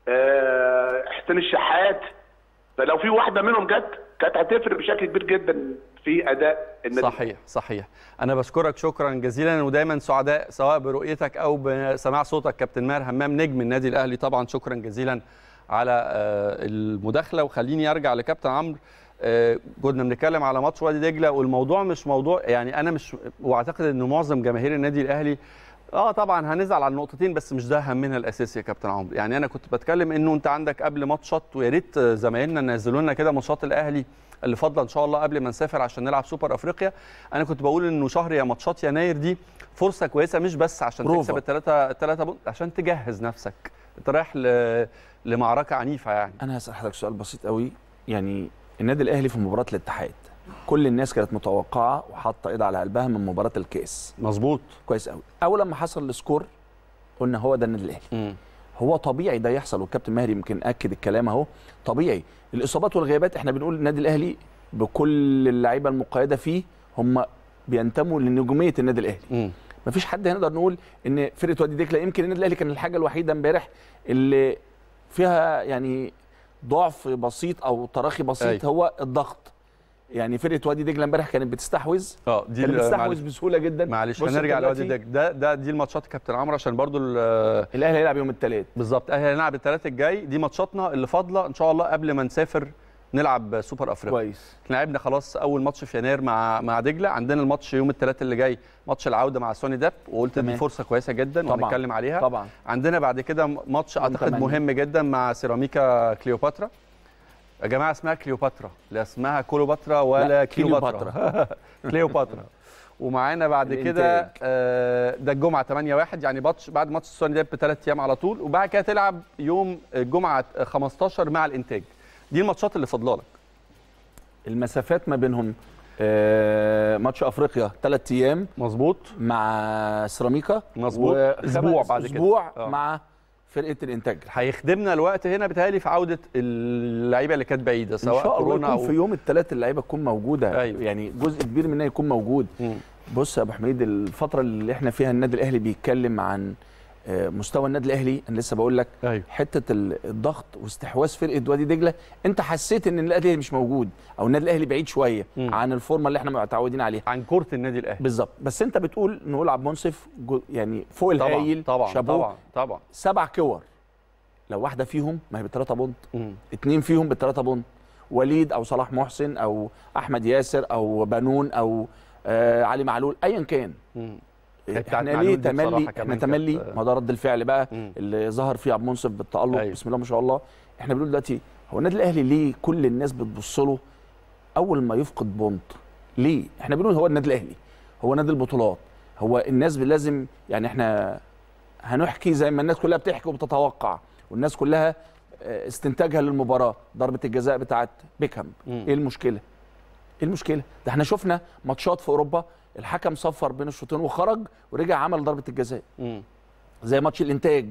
E: آه، حسين الشحات فلو في واحده منهم جت كانت هتفرق بشكل كبير جدا في اداء النادي
A: صحيح صحيح انا بشكرك شكرا جزيلا ودايما سعداء سواء برؤيتك او بسماع صوتك كابتن ماهر همام نجم النادي الاهلي طبعا شكرا جزيلا على آه، المداخله وخليني ارجع لكابتن عمرو آه، كنا بنتكلم على ماتش وادي دجله والموضوع مش موضوع يعني انا مش واعتقد ان معظم جماهير النادي الاهلي اه طبعا هنزعل على النقطتين بس مش ده همنا الاساسي يا كابتن عمرو يعني انا كنت بتكلم انه انت عندك قبل ماتشات ويا ريت زمايلنا نزلوا لنا كده ماتشات الاهلي اللي فاضله ان شاء الله قبل ما نسافر عشان نلعب سوبر افريقيا انا كنت بقول انه شهر يا ماتشات يناير دي فرصه كويسه مش بس عشان
D: بروفا.
A: تكسب الثلاثه الثلاثه بونت عشان تجهز نفسك انت رايح ل... لمعركه عنيفه يعني
D: انا هسال حضرتك سؤال بسيط قوي يعني النادي الاهلي في مباراه الاتحاد كل الناس كانت متوقعه وحاطه ايد على قلبها من مباراه الكاس
A: مظبوط
D: كويس قوي اول لما حصل السكور قلنا هو ده النادي الاهلي هو طبيعي ده يحصل والكابتن ماهر يمكن اكد الكلام اهو طبيعي الاصابات والغيابات احنا بنقول النادي الاهلي بكل اللعيبه المقيده فيه هم بينتموا لنجوميه النادي الاهلي
A: امم
D: مفيش حد هنقدر نقول ان فرقه وادي دجله يمكن النادي الاهلي كان الحاجه الوحيده امبارح اللي فيها يعني ضعف بسيط او تراخي بسيط
A: أيوة.
D: هو الضغط يعني فرقه وادي دجله امبارح كانت بتستحوذ
A: اه دي
D: كانت
A: ال-
D: بتستحوذ
A: معلش,
D: بسهوله جدا
A: معلش
D: بص
A: هنرجع
D: أنت
A: لوادي
D: دلوقتي
A: دجله ده ده دي الماتشات كابتن عمرو عشان برضو ال-
D: الاهلي هيلعب يوم الثلاث
A: بالظبط احنا هنلعب الثلاث الجاي دي ماتشاتنا اللي فاضله ان شاء الله قبل ما نسافر نلعب سوبر افريقيا
D: كويس
A: احنا لعبنا خلاص اول ماتش في يناير مع مع دجله عندنا الماتش يوم الثلاث اللي جاي ماتش العوده مع سوني داب وقلت دي
D: تمام.
A: فرصه كويسه جدا
D: طبعاً.
A: وهنتكلم عليها
D: طبعا
A: عندنا بعد كده ماتش
D: يوم
A: اعتقد
D: 8.
A: مهم جدا مع سيراميكا كليوباترا يا جماعه اسمها كليوباترا لا اسمها كليوباترا ولا
D: لا،
A: كليوباترا كليوباترا ومعانا بعد كده
D: الإنتاج.
A: آه، ده الجمعه 8 1 يعني ماتش بعد ماتش السوني داب بثلاث ايام على طول وبعد كده تلعب يوم الجمعه 15 مع الانتاج دي الماتشات اللي فاضله لك
D: المسافات ما بينهم آه، ماتش افريقيا ثلاث ايام
A: مظبوط
D: مع سيراميكا
A: مظبوط.
D: وخمس-
A: أسبوع بعد كده.
D: اسبوع
A: آه.
D: مع فرقه الانتاج
A: هيخدمنا الوقت هنا بيتهيألي في عوده اللعيبه اللي كانت بعيده
D: ان
A: سواء
D: شاء الله
A: كورونا
D: يكون
A: او
D: في يوم الثلاث اللعيبه تكون موجوده
A: أيوة.
D: يعني جزء كبير منها يكون موجود
A: مم.
D: بص يا ابو حميد الفتره اللي احنا فيها النادي الاهلي بيتكلم عن آه، مستوى النادي الاهلي انا لسه بقول لك
A: ايوه
D: حته ال- الضغط واستحواذ فرقه وادي دجله انت حسيت ان النادي الاهلي مش موجود او النادي الاهلي بعيد شويه
A: مم.
D: عن الفورمه اللي احنا متعودين عليها
A: عن كره النادي الاهلي
D: بالظبط بس انت بتقول نقول عبد المنصف جو- يعني فوق
A: طبعا
D: الهايل
A: طبعا
D: شابوه
A: طبعا طبعا
D: سبع كور لو واحده فيهم ما هي بالثلاثه بونت
A: مم.
D: اتنين فيهم بالثلاثه بونت وليد او صلاح محسن او احمد ياسر او بنون او آه علي معلول ايا كان
A: مم.
D: احنا
A: بتاعت
D: ليه
A: معلول دي
D: تملي
A: بصراحة
D: احنا
A: كمان
D: تملي
A: كانت-
D: ما ده رد الفعل بقى
A: مم.
D: اللي ظهر فيه عبد المنصف بالتالق
A: أيوة.
D: بسم الله ما شاء الله احنا بنقول دلوقتي هو النادي الاهلي ليه كل الناس بتبص له اول ما يفقد بونت ليه احنا بنقول هو النادي الاهلي هو نادي البطولات هو الناس لازم يعني احنا هنحكي زي ما الناس كلها بتحكي وبتتوقع والناس كلها آه، استنتاجها للمباراه ضربه الجزاء بتاعت بيكهام
A: مم.
D: ايه المشكله ايه المشكله ده احنا شفنا ماتشات في اوروبا الحكم صفر بين الشوطين وخرج ورجع عمل ضربه الجزاء
A: مم.
D: زي ماتش الانتاج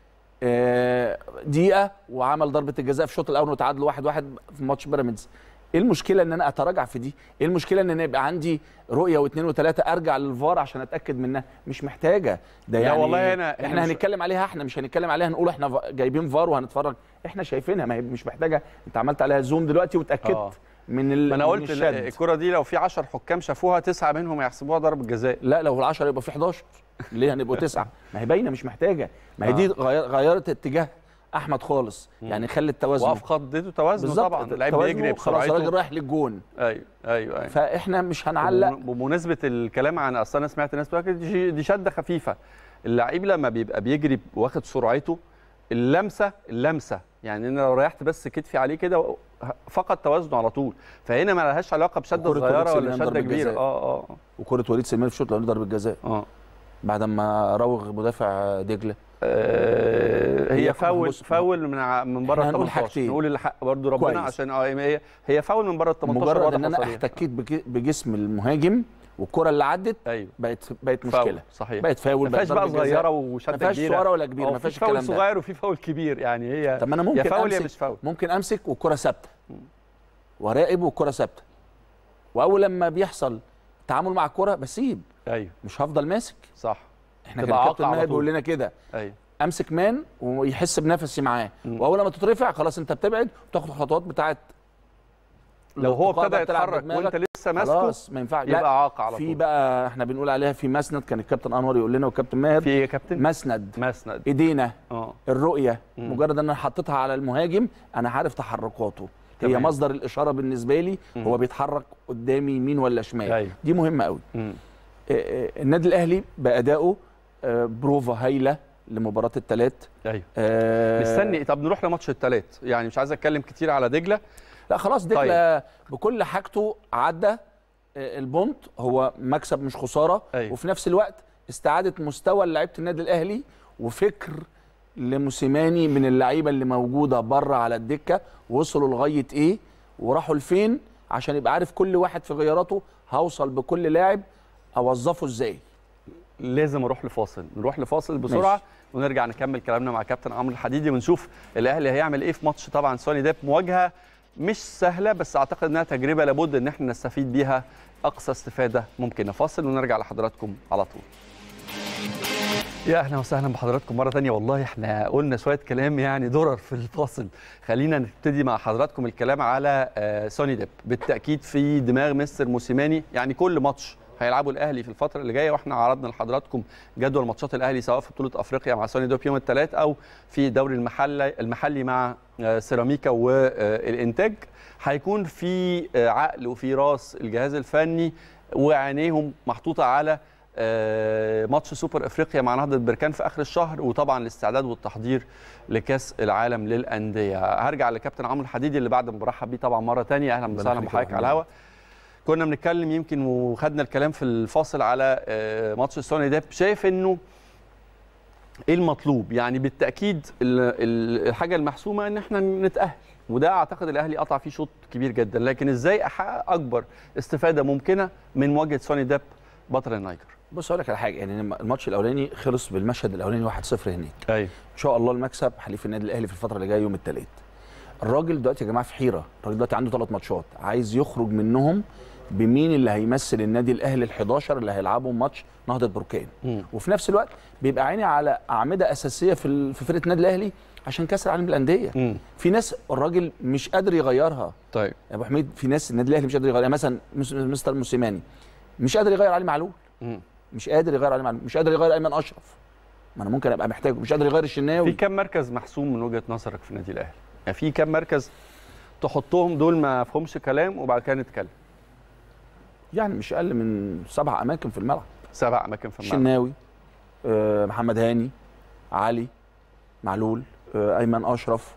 D: آه، دقيقه وعمل ضربه الجزاء في الشوط الاول وتعادلوا واحد واحد في ماتش بيراميدز ايه المشكله ان انا اتراجع في دي ايه المشكله ان انا يبقى عندي رؤيه واثنين وثلاثه ارجع للفار عشان اتاكد منها مش محتاجه ده
A: لا
D: يعني
A: والله أنا-
D: احنا,
A: إحنا مش-
D: هنتكلم عليها احنا مش هنتكلم عليها نقول احنا فا- جايبين فار وهنتفرج احنا شايفينها ما هي مش محتاجه انت عملت عليها زوم دلوقتي واتاكدت
A: آه.
D: من ال
A: ما انا
D: من
A: قلت ال-
D: الشد.
A: الكره دي لو في 10 حكام شافوها تسعه منهم يحسبوها ضربه جزاء
D: لا لو ال10 يبقى في 11 ليه هنبقوا تسعه ما هي باينه مش محتاجه ما هي دي
A: آه.
D: غير غيرت اتجاه احمد خالص يعني خلت توازنه
A: وافقدته توازنه
D: بالظبط
A: طبعا اللعيب
D: توازنه
A: بيجري
D: خلاص الراجل
A: بسرعته
D: رايح للجون
A: ايوه ايوه ايوه
D: فاحنا مش هنعلق
A: وبمن- بمناسبه الكلام عن اصل انا سمعت ناس بتقول لك دي دي شده خفيفه اللعيب لما بيبقى بيجري واخد سرعته اللمسه اللمسه يعني انا لو ريحت بس كتفي عليه كده فقد توازنه على طول فهنا ما لهاش علاقه بشده
D: وكرة
A: صغيره
D: وليد
A: ولا
D: سليمان
A: شده
D: ضربة
A: كبيره
D: جزاء.
A: اه اه
D: وكره وليد سليمان في الشوط الاولاني ضربه جزاء
A: اه
D: بعد ما راوغ مدافع دجله
A: آه،
D: هي
A: هي فاول
D: بص-
A: فاول من ع- من بره ال
D: إحنا هنقول
A: 18
D: حاجتين.
A: نقول الحق برضه ربنا
D: كويس.
A: عشان اه هي هي فاول من بره ال 18
D: مجرد
A: واضح
D: ان انا
A: وصريح.
D: احتكيت بج- بجسم المهاجم والكره اللي عدت
A: ايوه
D: بقت بقت
A: فاول
D: مشكله
A: صحيح
D: بقت فاول
A: ما فيهاش
D: بقت
A: بقى
D: ضربة جزاء.
A: صغيره
D: ما
A: وشده
D: فيهاش
A: كبيره
D: صغيره ولا كبيره
A: أو
D: ما
A: في
D: فيهاش
A: فاول
D: الكلام ده
A: صغير وفي فاول كبير يعني هي
D: طب ما انا
A: يا
D: ممكن
A: فاول يا
D: امسك
A: مش فاول
D: ممكن امسك والكره ثابته وراقب والكره ثابته واول لما بيحصل تعامل مع الكره بسيب
A: ايوه
D: مش هفضل ماسك
A: صح
D: احنا كان
A: تبقى
D: الكابتن
A: عاقة على
D: ماهر
A: طول.
D: بيقول لنا كده
A: ايوه
D: امسك مان ويحس بنفسي معاه
A: مم.
D: واول لما تترفع خلاص انت بتبعد وتاخد الخطوات بتاعت
A: لو هو
D: الارتقاء
A: ابتدى
D: بتلعب
A: يتحرك
D: بدماغك،
A: وانت لسه ماسكه
D: خلاص ما ينفعش لا
A: يبقى عاق على
D: في
A: طول
D: بقى احنا بنقول عليها في مسند كان الكابتن انور يقول لنا والكابتن ماهر
A: في ايه يا كابتن
D: مسند
A: مسند
D: ايدينا
A: اه
D: الرؤيه
A: مم.
D: مجرد ان انا حطيتها على المهاجم انا عارف تحركاته هي
A: تمام.
D: مصدر الاشاره بالنسبه لي
A: مم.
D: هو بيتحرك قدامي يمين ولا شمال
A: ايوه
D: دي مهمه قوي
A: مم.
D: آه، آه، النادي الاهلي بادائه آه، بروفا هايله لمباراه الثلاث
A: ايوه مستني طب نروح لماتش الثلاث يعني مش عايز اتكلم كتير على دجله
D: لا خلاص دجله بكل حاجته عدى آه، البونت هو مكسب مش خساره
A: أيوة.
D: وفي نفس الوقت استعاده مستوى لعيبه النادي الاهلي وفكر لموسيماني من اللعيبه اللي موجوده بره على الدكه وصلوا لغايه ايه وراحوا لفين عشان يبقى عارف كل واحد في غياراته هوصل بكل لاعب اوظفه ازاي
A: لازم اروح لفاصل نروح لفاصل بسرعه
D: ماشي.
A: ونرجع نكمل كلامنا مع كابتن عمرو الحديدي ونشوف الاهلي هيعمل ايه في ماتش طبعا سوني ديب مواجهه مش سهله بس اعتقد انها تجربه لابد ان احنا نستفيد بيها اقصى استفاده ممكنه فاصل ونرجع لحضراتكم على طول يا اهلا وسهلا بحضراتكم مره تانية والله احنا قلنا شويه كلام يعني درر في الفاصل خلينا نبتدي مع حضراتكم الكلام على آه، سوني ديب بالتاكيد في دماغ مستر موسيماني يعني كل ماتش هيلعبوا الاهلي في الفتره اللي جايه واحنا عرضنا لحضراتكم جدول ماتشات الاهلي سواء في بطوله افريقيا مع سوني دوب يوم الثلاث او في دوري المحلي المحلي مع آه، سيراميكا والانتاج هيكون في آه، عقل وفي راس الجهاز الفني وعينيهم محطوطه على آه، ماتش سوبر افريقيا مع نهضه بركان في اخر الشهر وطبعا الاستعداد والتحضير لكاس العالم للانديه هرجع لكابتن عمرو الحديدي اللي بعد ما برحب بيه طبعا مره ثانيه اهلا وسهلا
D: يخليك يا
A: بحضرتك على
D: محمد.
A: الهوا كنا بنتكلم يمكن وخدنا الكلام في الفاصل على آه، ماتش السوني ده شايف انه ايه المطلوب يعني بالتاكيد ال- ال- الحاجه المحسومه ان احنا نتاهل وده اعتقد الاهلي قطع فيه شوط كبير جدا لكن ازاي احقق اكبر استفاده ممكنه من مواجهه سوني ديب بطل النيجر
D: بص اقول لك على حاجه يعني الماتش الاولاني خلص بالمشهد الاولاني 1-0 هناك
A: ايوه
D: ان شاء الله المكسب حليف النادي الاهلي في الفتره اللي جايه يوم الثلاث الراجل دلوقتي يا جماعه في حيره الراجل دلوقتي عنده ثلاث ماتشات عايز يخرج منهم بمين اللي هيمثل النادي الاهلي ال11 اللي هيلعبوا ماتش نهضه بركان
A: مم.
D: وفي نفس الوقت بيبقى عيني على اعمده اساسيه في ال- في فرقه النادي الاهلي عشان كاس العالم للانديه
A: مم.
D: في ناس الراجل مش قادر يغيرها
A: طيب
D: يا ابو حميد في ناس النادي الاهلي مش قادر يغيرها يعني مثلا مس- مستر موسيماني مش قادر يغير علي معلول
A: مم.
D: مش قادر يغير علي معلول مش قادر يغير ايمن اشرف ما انا ممكن ابقى محتاجه مش قادر يغير الشناوي
A: في كم مركز محسوم من وجهه نظرك في النادي الاهلي يعني في كم مركز تحطهم دول ما فيهمش كلام وبعد كده نتكلم
D: يعني مش اقل من سبع اماكن في الملعب
A: سبع اماكن في الملعب
D: الشناوي آه، محمد هاني علي معلول آه، ايمن اشرف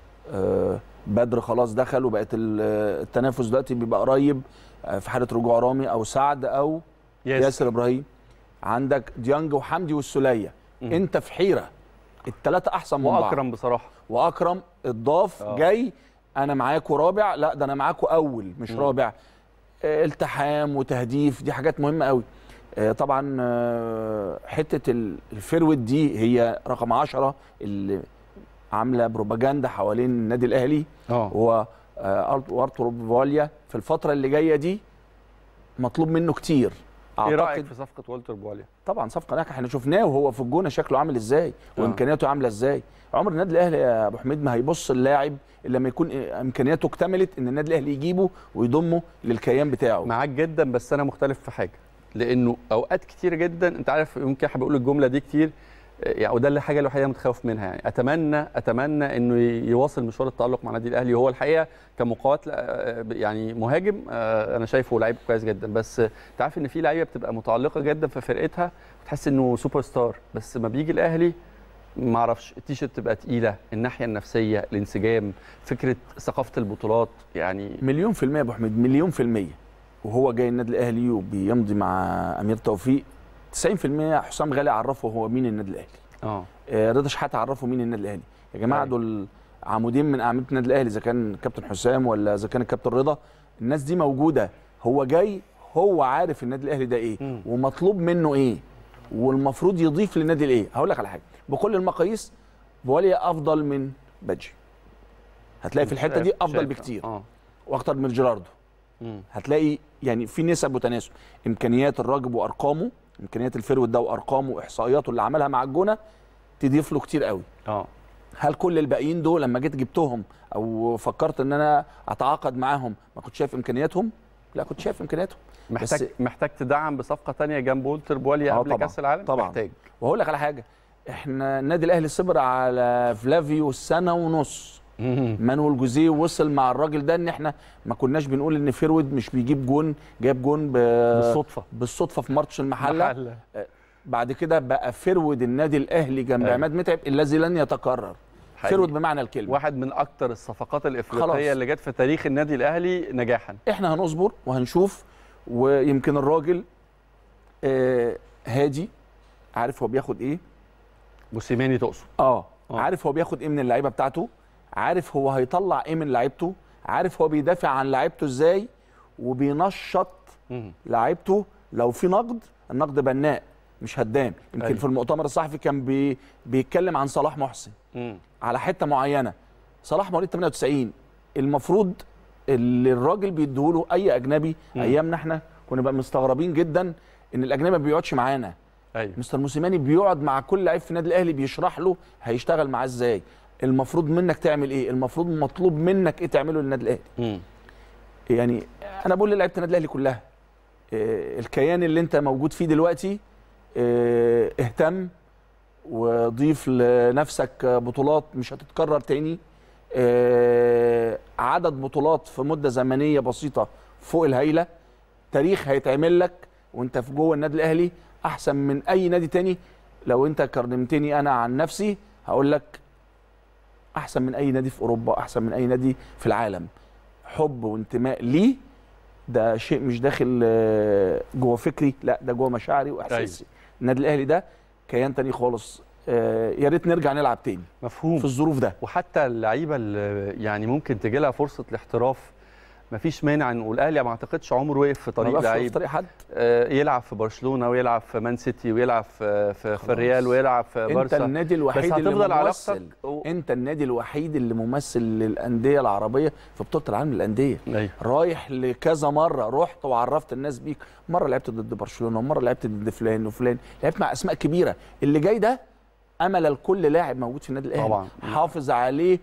D: آه، بدر خلاص دخل وبقت ال- آه، التنافس دلوقتي بيبقى قريب آه، في حاله رجوع رامي او سعد او
A: ياسر.
D: ياسر ابراهيم عندك ديانج وحمدي والسوليه
A: مم.
D: انت في حيره الثلاثه احسن من بعض
A: واكرم بصراحه
D: واكرم اتضاف
A: آه.
D: جاي انا معاكوا رابع لا ده انا معاكوا اول مش
A: مم.
D: رابع آه، التحام وتهديف دي حاجات مهمه قوي آه، طبعا آه، حته ال- الفيرود دي هي رقم 10 اللي عامله بروباجندا حوالين النادي الاهلي
A: اه
D: هو آه، أرت- وارتور فاليا في الفتره اللي جايه دي مطلوب منه كتير
A: ايه رايك في صفقه والتر بواليا
D: طبعا صفقه ناجحه احنا شفناه وهو في الجونه شكله عامل ازاي
A: آه.
D: وامكانياته عامله ازاي عمر النادي الاهلي يا ابو حميد ما هيبص اللاعب الا لما يكون امكانياته اكتملت ان النادي الاهلي يجيبه ويضمه للكيان بتاعه
A: معاك جدا بس انا مختلف في حاجه لانه اوقات كتير جدا انت عارف يمكن احب اقول الجمله دي كتير يعني وده الحاجه الوحيده اللي متخوف منها يعني اتمنى اتمنى انه يواصل مشوار التالق مع النادي الاهلي وهو الحقيقه كمقاومات آه، يعني مهاجم آه، انا شايفه لعيب كويس جدا بس انت عارف ان في لعيبه بتبقى متالقه جدا في فرقتها وتحس انه سوبر ستار بس ما بيجي الاهلي ما اعرفش التيشيرت تبقى تقيله الناحيه النفسيه الانسجام فكره ثقافه البطولات يعني
D: مليون في المية يا ابو حميد مليون في المية وهو جاي النادي الاهلي وبيمضي مع امير توفيق 90% حسام غالي عرفه هو مين النادي الاهلي
A: اه
D: آه، رضا شحاته عرفه مين النادي الاهلي يا جماعه
A: أيوة.
D: دول عمودين من اعمده النادي الاهلي اذا كان كابتن حسام ولا اذا كان الكابتن رضا الناس دي موجوده هو جاي هو عارف النادي الاهلي ده ايه
A: مم.
D: ومطلوب منه ايه والمفروض يضيف للنادي الايه هقول لك على حاجه بكل المقاييس بواليا افضل من بادجي هتلاقي في الحته دي
A: شايف-
D: افضل
A: شايف.
D: بكتير
A: اه
D: واكتر من جيراردو
A: مم.
D: هتلاقي يعني في نسب وتناسب امكانيات الراجل وارقامه امكانيات الفيرود ده وارقامه واحصائياته اللي عملها مع الجونه تضيف له كتير قوي
A: اه
D: هل كل الباقيين دول لما جيت جبتهم او فكرت ان انا اتعاقد معاهم ما كنت شايف امكانياتهم لا كنت شايف امكانياتهم
A: محتاج
D: بس-
A: محتاج تدعم بصفقه تانية جنب والتر بواليا
D: آه
A: قبل
D: طبعاً،
A: كاس العالم
D: طبعاً.
A: محتاج
D: وهقول لك على حاجه احنا النادي الاهلي صبر على فلافيو سنه ونص مانويل جوزيه وصل مع الراجل ده ان احنا ما كناش بنقول ان فيرود مش بيجيب جون جاب جون ب...
A: بالصدفه
D: بالصدفه في ماتش المحله
A: محلة.
D: بعد كده بقى فرود النادي الاهلي جنب
A: أيوة.
D: عماد متعب الذي لن يتكرر
A: حقيقي.
D: فرود بمعنى الكلمه
A: واحد من اكتر الصفقات الافريقيه
D: خلاص.
A: اللي جت في تاريخ النادي الاهلي نجاحا
D: احنا هنصبر وهنشوف ويمكن الراجل آه هادي عارف هو بياخد ايه
A: موسيماني تقصد
D: اه
A: آه.
D: عارف هو بياخد ايه من اللعيبه بتاعته عارف هو هيطلع ايه من لعيبته عارف هو بيدافع عن لعيبته ازاي وبينشط
A: مم.
D: لعيبته لو في نقد النقد بناء مش هدام يمكن
A: أيوة.
D: في المؤتمر الصحفي كان بي بيتكلم عن صلاح محسن
A: مم.
D: على حته معينه صلاح مواليد 98 المفروض اللي الراجل بيديهوله اي اجنبي
A: مم.
D: ايامنا احنا كنا بقى مستغربين جدا ان الاجنبي ما بيقعدش معانا
A: ايوه
D: مستر موسيماني بيقعد مع كل لعيب في النادي الاهلي بيشرح له هيشتغل معاه ازاي المفروض منك تعمل ايه المفروض مطلوب منك ايه تعمله للنادي الاهلي
A: مم.
D: يعني انا بقول للعيبه النادي الاهلي كلها آه، الكيان اللي انت موجود فيه دلوقتي آه، اهتم وضيف لنفسك بطولات مش هتتكرر تاني آه، عدد بطولات في مده زمنيه بسيطه فوق الهايله تاريخ هيتعمل لك وانت في جوه النادي الاهلي احسن من اي نادي تاني لو انت كرمتني انا عن نفسي هقول لك احسن من اي نادي في اوروبا احسن من اي نادي في العالم حب وانتماء ليه ده شيء مش داخل آه، جوه فكري لا ده جوه مشاعري واحساسي النادي الاهلي ده كيان تاني خالص آه، يا ريت نرجع نلعب تاني
A: مفهوم
D: في الظروف ده
A: وحتى اللعيبه اللي يعني ممكن تجي لها فرصه الاحتراف مفيش مانع نقول الاهلي ما اعتقدش عمره وقف في طريق
D: ما بقى في
A: لعيب
D: طريق حد
A: آه، يلعب في برشلونه ويلعب في مان سيتي ويلعب في في, في
D: خلاص.
A: الريال ويلعب في
D: انت
A: بارسا
D: النادي
A: بس
D: الوحيد اللي
A: هتفضل
D: ممثل
A: علاقتك و-
D: انت النادي الوحيد اللي ممثل للانديه العربيه في بطوله العالم للانديه
A: ايوه
D: رايح لكذا مره رحت وعرفت الناس بيك مره لعبت ضد برشلونه ومره لعبت ضد فلان وفلان لعبت مع اسماء كبيره اللي جاي ده امل لكل لاعب موجود في النادي الاهلي
A: طبعاً.
D: حافظ عليه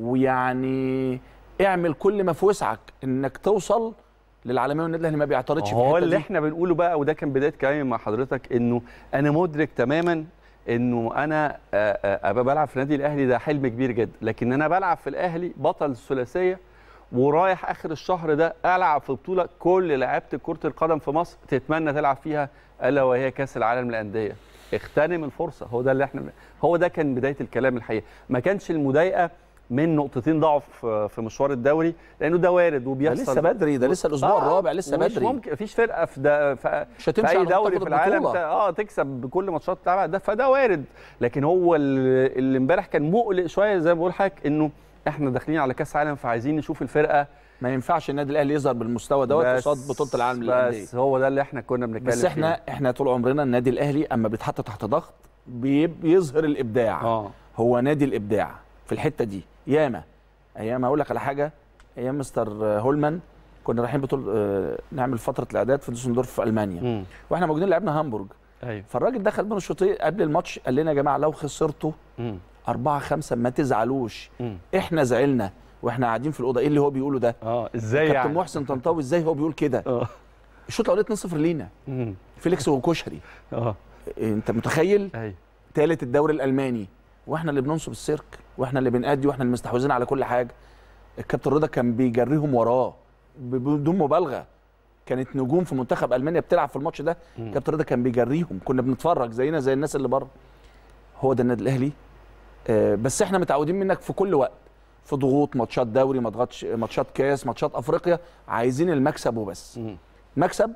D: ويعني اعمل كل ما في وسعك انك توصل للعالميه والنادي الاهلي ما بيعترضش في
A: هو
D: الحته
A: اللي
D: دي
A: احنا بنقوله بقى وده كان بدايه كلامي مع حضرتك انه انا مدرك تماما انه انا آه، آه، ابقى بلعب في النادي الاهلي ده حلم كبير جدا لكن انا بلعب في الاهلي بطل الثلاثيه ورايح اخر الشهر ده العب في بطوله كل لعيبه كره القدم في مصر تتمنى تلعب فيها الا وهي كاس العالم للانديه اغتنم الفرصه هو ده اللي احنا هو ده كان بدايه الكلام الحقيقه ما كانش المضايقه من نقطتين ضعف في في مشوار الدوري لانه ده وارد
D: ده
A: وبيحصل
D: لسه بدري ده لسه الاسبوع
A: آه،
D: الرابع لسه
A: ومش
D: بدري
A: ممكن مفيش فرقه في ده في
D: مش
A: في
D: هتمشي
A: اي
D: على
A: دوري
D: تاخد
A: في العالم
D: البطولة.
A: تا- اه تكسب بكل ماتشات بتاعها ده فده وارد لكن هو ال- اللي امبارح كان مقلق شويه زي ما بقول لحضرتك انه احنا داخلين على كاس عالم فعايزين نشوف الفرقه
D: ما ينفعش النادي الاهلي يظهر بالمستوى دوت
A: بس-
D: قصاد بطوله العالم للانديه
A: بس هو ده اللي احنا كنا بنتكلم
D: بس احنا احنا طول عمرنا النادي الاهلي اما بيتحط تحت ضغط بي- بيظهر الابداع
A: فيه. اه
D: هو نادي الابداع في الحته دي ياما ايام اقول لك على حاجه ايام مستر هولمان كنا رايحين بطول آه، نعمل فتره الاعداد في دوسندورف في المانيا
A: امم
D: واحنا موجودين لعبنا هامبورج
A: ايوه
D: فالراجل دخل بين الشوطين قبل الماتش قال لنا يا جماعه لو خسرتوا
A: امم
D: أربعة خمسة ما تزعلوش
A: امم
D: احنا زعلنا واحنا قاعدين في الاوضه ايه اللي هو بيقوله ده
A: اه ازاي
D: كابتن
A: يعني
D: محسن طنطاوي ازاي هو بيقول كده
A: اه
D: الشوط الاولاني 2-0 لينا
A: امم
D: فيليكس وكشري
A: اه
D: انت متخيل
A: ايوه
D: ثالث الدوري الالماني واحنا اللي بننصب السيرك واحنا اللي بنأدي واحنا اللي مستحوذين على كل حاجه الكابتن رضا كان بيجريهم وراه ب- بدون مبالغه كانت نجوم في منتخب المانيا بتلعب في الماتش ده
A: مم.
D: كابتن رضا كان بيجريهم كنا بنتفرج زينا زي الناس اللي بره هو ده النادي الاهلي آه بس احنا متعودين منك في كل وقت في ضغوط ماتشات دوري ماتشات ماتشات كاس ماتشات افريقيا عايزين المكسب وبس
A: مم.
D: مكسب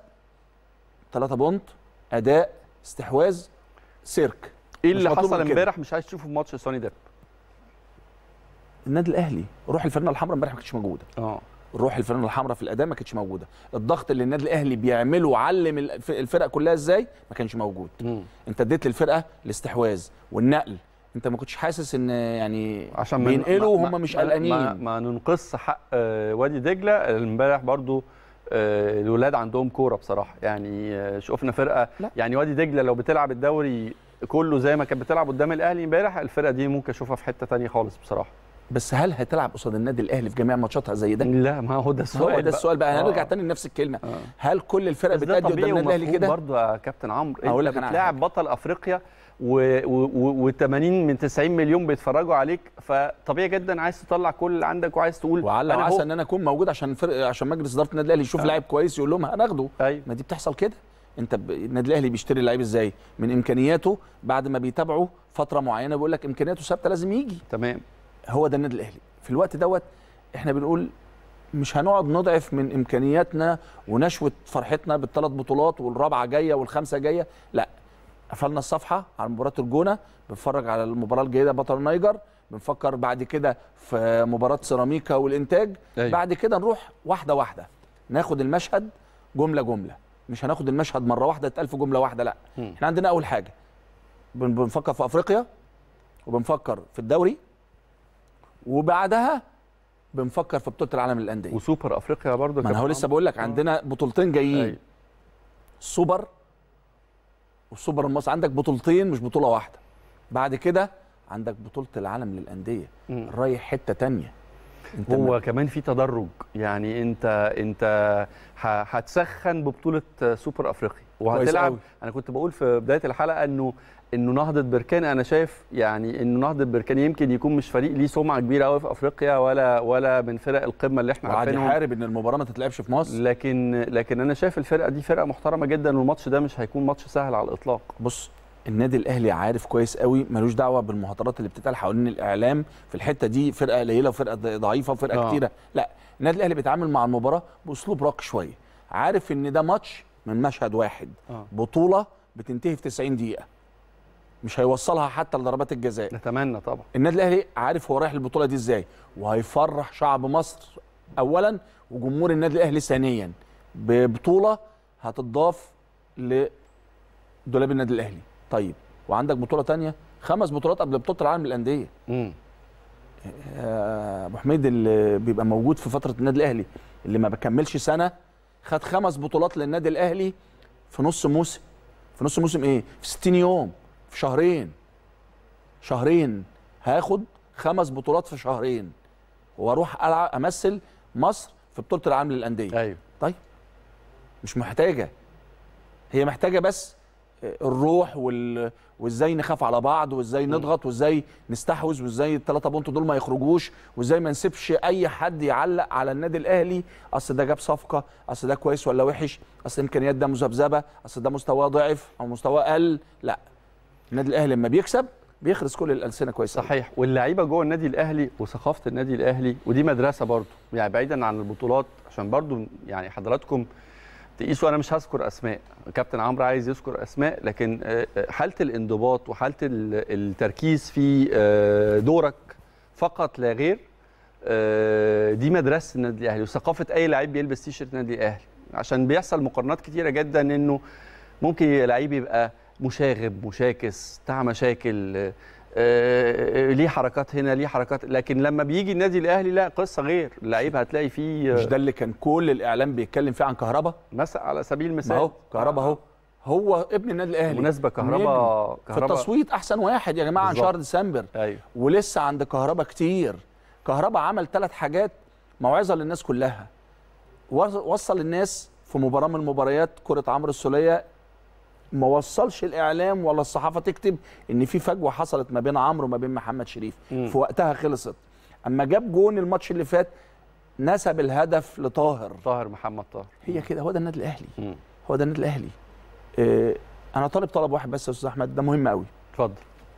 D: 3 بونت اداء استحواذ سيرك
A: ايه
D: مش
A: اللي
D: مطلوب
A: حصل
D: من كده.
A: امبارح مش عايز تشوفه في ماتش سوني ديب
D: النادي الاهلي روح الفرقه الحمراء امبارح ما كانتش موجوده
A: اه
D: روح الفرقه الحمراء في الاداء ما كانتش موجوده الضغط اللي النادي الاهلي بيعمله وعلم الف- الفرق كلها ازاي ما كانش موجود
A: مم.
D: انت اديت للفرقه الاستحواذ والنقل انت ما كنتش حاسس ان يعني
A: عشان ما-
D: بينقلوا
A: ما-
D: وهم مش
A: ما-
D: قلقانين
A: ما, ما ننقص حق آه، وادي دجله امبارح برضو آه، الولاد عندهم كوره بصراحه يعني آه، شفنا فرقه
D: لا.
A: يعني وادي دجله لو بتلعب الدوري كله زي ما كانت بتلعب قدام الاهلي امبارح الفرقه دي ممكن اشوفها في حته تانية خالص بصراحه
D: بس هل هتلعب قصاد النادي الاهلي في جميع ماتشاتها زي ده
A: لا ما هو ده السؤال
D: هو ده السؤال بقى
A: آه.
D: هنرجع تاني لنفس الكلمه
A: آه.
D: هل كل الفرق
A: بس ده
D: بتأدي قدام
A: طبيعي
D: النادي الاهلي
A: ومفهوم
D: كده
A: برضه يا كابتن عمرو
D: أقول
A: انت
D: لك أنا على
A: بتلاعب
D: حاجة.
A: بطل افريقيا و80 من 90 مليون بيتفرجوا عليك فطبيعي جدا عايز تطلع كل اللي عندك وعايز تقول
D: وعلى
A: أنا
D: وعسى
A: هو-
D: ان انا اكون موجود عشان فرق عشان مجلس اداره النادي الاهلي يشوف
A: آه.
D: لاعب كويس يقول لهم هناخده
A: ايوه
D: ما دي بتحصل كده انت ب... النادي الاهلي بيشتري اللعيب ازاي من امكانياته بعد ما بيتابعه فتره معينه بيقول لك امكانياته ثابته لازم يجي
A: تمام
D: هو ده النادي الاهلي في الوقت دوت احنا بنقول مش هنقعد نضعف من امكانياتنا ونشوه فرحتنا بالثلاث بطولات والرابعه جايه والخامسه جايه لا قفلنا الصفحه على مباراه الجونه بنتفرج على المباراه الجيده بطل النيجر بنفكر بعد كده في مباراه سيراميكا والانتاج
A: أيوة.
D: بعد كده نروح واحده واحده ناخد المشهد جمله جمله مش هناخد المشهد مره واحده تتقال في جمله واحده لا
A: مم.
D: احنا عندنا اول حاجه بن- بنفكر في افريقيا وبنفكر في الدوري وبعدها بنفكر في بطوله العالم للانديه
A: وسوبر افريقيا برضه
D: ما انا هو
A: كابتن
D: لسه بقول لك
A: آه.
D: عندنا بطولتين جايين
A: أيوة.
D: السوبر والسوبر المصري عندك بطولتين مش بطوله واحده بعد كده عندك بطوله العالم للانديه
A: مم.
D: رايح حته تانية انت
A: هو كمان في تدرج يعني انت انت ه- هتسخن ببطوله سوبر افريقيا
D: كويس
A: وهتلعب
D: قوي.
A: انا كنت بقول في بدايه الحلقه انه انه نهضه بركان انا شايف يعني انه نهضه بركان يمكن يكون مش فريق ليه سمعه كبيره قوي في افريقيا ولا ولا من فرق القمه اللي احنا
D: وقعد
A: عارفينهم
D: يحارب ان المباراه ما تتلعبش في مصر
A: لكن لكن انا شايف الفرقه دي فرقه محترمه جدا والماتش ده مش هيكون ماتش سهل على الاطلاق
D: بص النادي الاهلي عارف كويس قوي ملوش دعوه بالمهاترات اللي بتتقال حوالين الاعلام في الحته دي فرقه قليله وفرقه ضعيفه وفرقه
A: آه.
D: كتيره لا النادي الاهلي بيتعامل مع المباراه باسلوب راقي شويه عارف ان ده ماتش من مشهد واحد
A: آه.
D: بطوله بتنتهي في 90 دقيقه مش هيوصلها حتى لضربات الجزاء
A: نتمنى طبعا
D: النادي الاهلي عارف هو رايح البطوله دي ازاي وهيفرح شعب مصر اولا وجمهور النادي الاهلي ثانيا ببطوله هتضاف لدولاب النادي الاهلي طيب وعندك بطوله تانية خمس بطولات قبل بطوله العالم للانديه
A: مم.
D: آه، ابو حميد اللي بيبقى موجود في فتره النادي الاهلي اللي ما بكملش سنه خد خمس بطولات للنادي الاهلي في نص موسم في نص موسم ايه في 60 يوم في شهرين شهرين هاخد خمس بطولات في شهرين واروح العب امثل مصر في بطوله العالم للانديه
A: ايوه
D: طيب مش محتاجه هي محتاجه بس الروح وال... وازاي نخاف على بعض وازاي نضغط وازاي نستحوذ وازاي الثلاثه بونت دول ما يخرجوش وازاي ما نسيبش اي حد يعلق على النادي الاهلي اصل ده جاب صفقه اصل ده كويس ولا وحش اصل امكانيات ده مذبذبه اصل ده مستواه ضعف او مستواه قل لا النادي الاهلي لما بيكسب بيخرس كل الالسنه كويس أوي.
A: صحيح واللعيبه جوه النادي الاهلي وثقافه النادي الاهلي ودي مدرسه برضو يعني بعيدا عن البطولات عشان برضو يعني حضراتكم تقيسوا انا مش هذكر اسماء كابتن عمرو عايز يذكر اسماء لكن آه، آه، حاله الانضباط وحاله ال- التركيز في آه، دورك فقط لا غير آه، دي مدرسه النادي الاهلي وثقافه اي لعيب بيلبس تيشيرت النادي الاهلي عشان بيحصل مقارنات كتيره جدا انه ممكن لعيب يبقى مشاغب مشاكس بتاع مشاكل آه، آه، ليه حركات هنا ليه حركات لكن لما بيجي النادي الاهلي لا قصه غير اللعيب هتلاقي فيه
D: مش ده اللي كان كل الاعلام بيتكلم فيه عن كهربا
A: مثلا على سبيل
D: ما
A: المثال
D: هو كهربا اهو هو ابن النادي الاهلي
A: مناسبه كهربا
D: نجم. في
A: كهربا
D: التصويت احسن واحد يا جماعه عن
A: بالظبط.
D: شهر ديسمبر
A: ايوه
D: ولسه عند كهربا كتير كهربا عمل ثلاث حاجات موعظه للناس كلها وص- وصل الناس في مباراه من المباريات كره عمرو السوليه ما وصلش الاعلام ولا الصحافه تكتب ان في فجوه حصلت ما بين عمرو وما بين محمد شريف
A: مم.
D: في وقتها خلصت اما جاب جون الماتش اللي فات نسب الهدف لطاهر
A: طاهر محمد طاهر
D: هي كده هو ده النادي الاهلي
A: مم.
D: هو ده النادي الاهلي آه، انا طالب طلب واحد بس يا استاذ احمد ده مهم قوي
A: اتفضل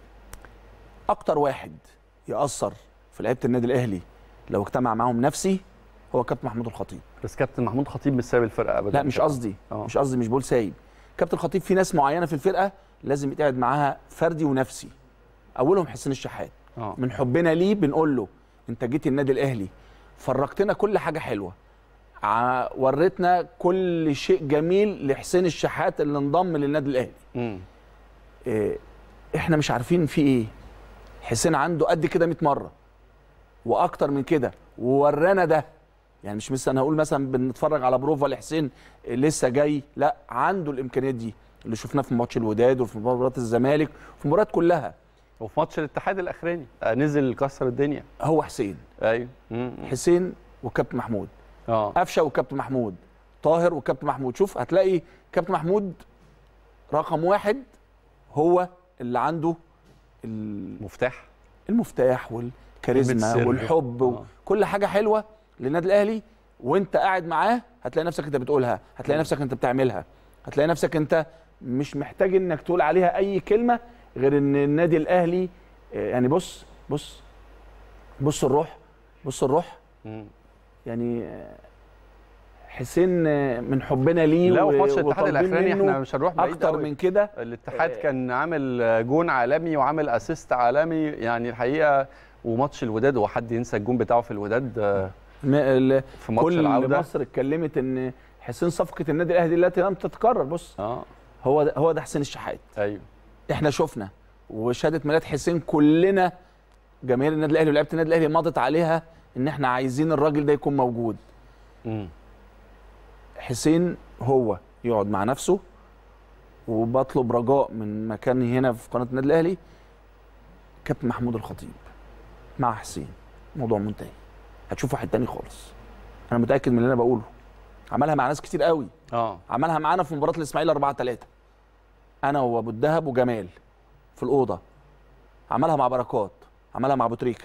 D: اكتر واحد ياثر في لعيبه النادي الاهلي لو اجتمع معاهم نفسي هو كابتن محمود الخطيب
A: بس كابتن محمود خطيب مش سايب الفرقه ابدا
D: لا مش قصدي
A: آه.
D: مش قصدي مش بقول سايب كابتن الخطيب في ناس معينه في الفرقه لازم يتقعد معاها فردي ونفسي اولهم حسين الشحات
A: اه
D: من حبنا ليه بنقول له انت جيت النادي الاهلي فرجتنا كل حاجه حلوه ع- وريتنا كل شيء جميل لحسين الشحات اللي انضم للنادي الاهلي
A: مم.
D: إيه، احنا مش عارفين في ايه حسين عنده قد كده 100 مره واكتر من كده وورانا ده يعني مش مثلا هقول مثلا بنتفرج على بروفا لحسين لسه جاي لا عنده الامكانيات دي اللي شفناه في ماتش الوداد وفي مباراه الزمالك وفي المباريات كلها
A: وفي ماتش الاتحاد الاخراني آه، نزل كسر الدنيا
D: هو حسين
A: ايوه مم.
D: حسين وكابتن محمود
A: اه
D: قفشه وكابتن محمود طاهر وكابتن محمود شوف هتلاقي كابتن محمود رقم واحد هو اللي عنده ال-
A: مفتاح
D: المفتاح والكاريزما
A: السر.
D: والحب
A: آه.
D: وكل حاجه حلوه للنادي الاهلي وانت قاعد معاه هتلاقي نفسك انت بتقولها هتلاقي نفسك انت بتعملها هتلاقي نفسك انت مش محتاج انك تقول عليها اي كلمه غير ان النادي الاهلي آه، يعني بص بص بص الروح بص الروح
A: مم.
D: يعني آه، حسين آه، من حبنا ليه
A: لا
D: و-
A: وفي ماتش الاتحاد
D: وطالبين
A: الاخراني
D: منه
A: احنا مش هنروح بعيد
D: اكتر
A: قوي.
D: من كده
A: الاتحاد
D: آه.
A: كان عامل جون عالمي وعامل اسيست عالمي يعني الحقيقه وماتش الوداد هو حد ينسى الجون بتاعه في الوداد آه،
D: م- ال-
A: في ماتش
D: كل
A: العوده
D: مصر اتكلمت ان حسين صفقه النادي الاهلي التي لم تتكرر بص
A: اه
D: هو ده هو ده حسين الشحات
A: ايوه
D: احنا شفنا وشهاده ميلاد حسين كلنا جماهير النادي الاهلي ولعيبه النادي الاهلي مضت عليها ان احنا عايزين الراجل ده يكون موجود
A: مم.
D: حسين هو يقعد مع نفسه وبطلب رجاء من مكاني هنا في قناه النادي الاهلي كابتن محمود الخطيب مع حسين موضوع منتهي هتشوف واحد تاني خالص انا متاكد من اللي انا بقوله عملها مع ناس كتير قوي
A: اه
D: عملها معانا في مباراه الاسماعيلي 4 3 انا وابو الدهب وجمال في الاوضه عملها مع بركات عملها مع ابو تريكه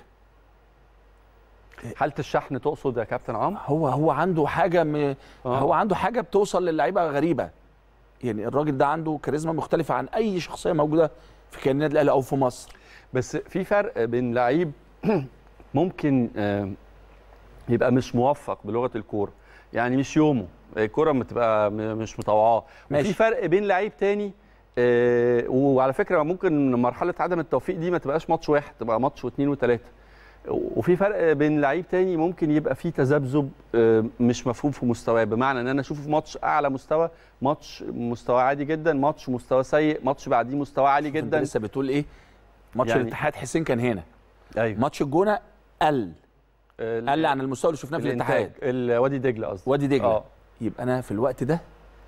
A: حاله الشحن تقصد يا كابتن عمرو
D: هو هو عنده حاجه م...
A: آه.
D: هو عنده حاجه بتوصل للعيبه غريبه يعني الراجل ده عنده كاريزما مختلفه عن اي شخصيه موجوده في كيان النادي الاهلي او في مصر
A: بس في فرق بين لعيب ممكن آه، يبقى مش موفق بلغه الكوره يعني مش يومه الكوره بتبقى م- مش مطوعاه
D: ماشي.
A: وفي فرق بين لعيب تاني آه، وعلى فكره ممكن مرحله عدم التوفيق دي ما تبقاش ماتش واحد تبقى ماتش واثنين وثلاثه وفي فرق بين لعيب تاني ممكن يبقى فيه تذبذب آه، مش مفهوم في مستواه بمعنى ان انا اشوفه في ماتش اعلى مستوى ماتش مستوى عادي جدا ماتش مستوى سيء ماتش بعديه مستوى عالي
D: انت
A: جدا
D: لسه بتقول ايه ماتش
A: يعني-
D: الاتحاد حسين كان هنا
A: ايوه
D: ماتش الجونه قل
A: ال-
D: قل عن المستوى اللي شفناه في
A: الانتاج
D: الاتحاد
A: ال- وادي دجله قصدي
D: وادي دجله
A: اه
D: يبقى انا في الوقت ده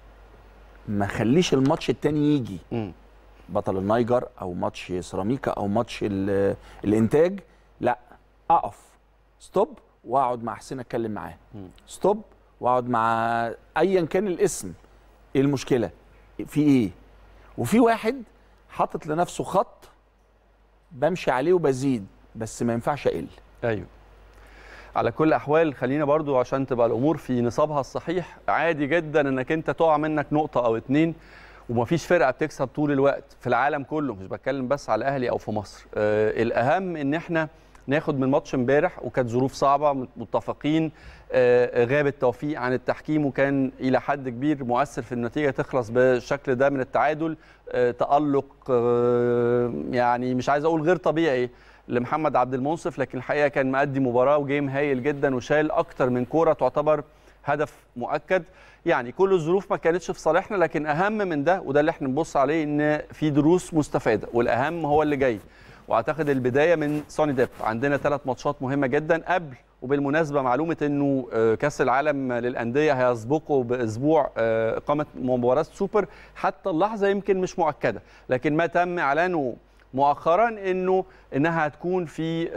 D: ما خليش الماتش التاني يجي
A: مم.
D: بطل النيجر او ماتش سيراميكا او ماتش ال- الانتاج لا اقف ستوب واقعد مع حسين اتكلم معاه
A: مم.
D: ستوب واقعد مع ايا كان الاسم ايه المشكله في ايه وفي واحد حاطط لنفسه خط بمشي عليه وبزيد بس ما ينفعش اقل
A: ايوه على كل الاحوال خلينا برضو عشان تبقى الامور في نصابها الصحيح عادي جدا انك انت تقع منك نقطه او اتنين ومفيش فرقه بتكسب طول الوقت في العالم كله مش بتكلم بس على الاهلي او في مصر آه الاهم ان احنا ناخد من ماتش امبارح وكانت ظروف صعبه متفقين آه غاب التوفيق عن التحكيم وكان الى حد كبير مؤثر في النتيجه تخلص بالشكل ده من التعادل آه تالق آه يعني مش عايز اقول غير طبيعي لمحمد عبد المنصف لكن الحقيقه كان مأدي مباراه وجيم هايل جدا وشال اكتر من كوره تعتبر هدف مؤكد يعني كل الظروف ما كانتش في صالحنا لكن اهم من ده وده اللي احنا نبص عليه ان في دروس مستفاده والاهم هو اللي جاي واعتقد البدايه من سوني ديب عندنا ثلاث ماتشات مهمه جدا قبل وبالمناسبه معلومه انه آه، كاس العالم للانديه هيسبقه باسبوع آه، اقامه مباراه سوبر حتى اللحظه يمكن مش مؤكده لكن ما تم اعلانه مؤخرا انه انها هتكون في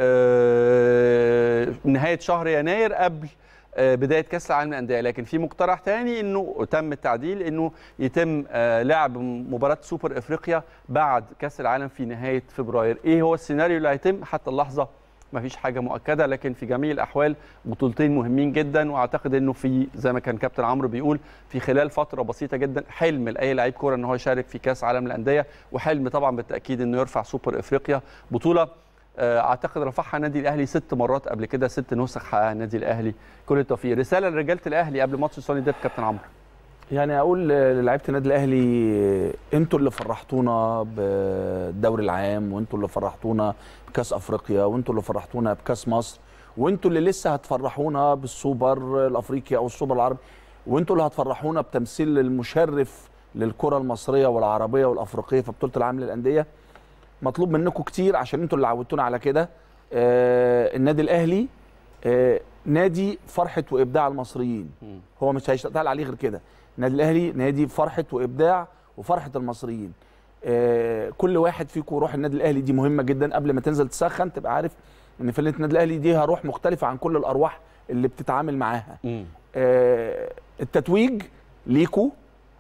A: آه، نهايه شهر يناير قبل آه، بدايه كاس العالم للانديه لكن في مقترح تاني انه تم التعديل انه يتم آه، لعب مباراه سوبر افريقيا بعد كاس العالم في نهايه فبراير ايه هو السيناريو اللي هيتم حتى اللحظه ما فيش حاجه مؤكده لكن في جميع الاحوال بطولتين مهمين جدا واعتقد انه في زي ما كان كابتن عمرو بيقول في خلال فتره بسيطه جدا حلم لاي لعيب كوره ان هو يشارك في كاس عالم الانديه وحلم طبعا بالتاكيد انه يرفع سوبر افريقيا بطوله آه، اعتقد رفعها النادي الاهلي ست مرات قبل كده ست نسخ حققها النادي الاهلي كل التوفيق رساله لرجاله الاهلي قبل ماتش سوني ديب كابتن عمرو
D: يعني اقول للعيبه النادي الاهلي انتوا اللي فرحتونا بالدوري العام وانتوا اللي فرحتونا بكاس افريقيا وانتوا اللي فرحتونا بكاس مصر وانتوا اللي لسه هتفرحونا بالسوبر الافريقي او السوبر العربي وانتوا اللي هتفرحونا بتمثيل المشرف للكره المصريه والعربيه والافريقيه في بطوله العالم للانديه مطلوب منكم كتير عشان انتوا اللي عودتونا على كده آه النادي الاهلي آه نادي فرحه وابداع المصريين هو مش هيشتغل عليه غير كده النادي الاهلي نادي فرحه وابداع وفرحه المصريين آه كل واحد فيكم روح النادي الاهلي دي مهمه جدا قبل ما تنزل تسخن تبقى عارف ان فرقه النادي الاهلي دي روح مختلفه عن كل الارواح اللي بتتعامل معاها آه التتويج ليكو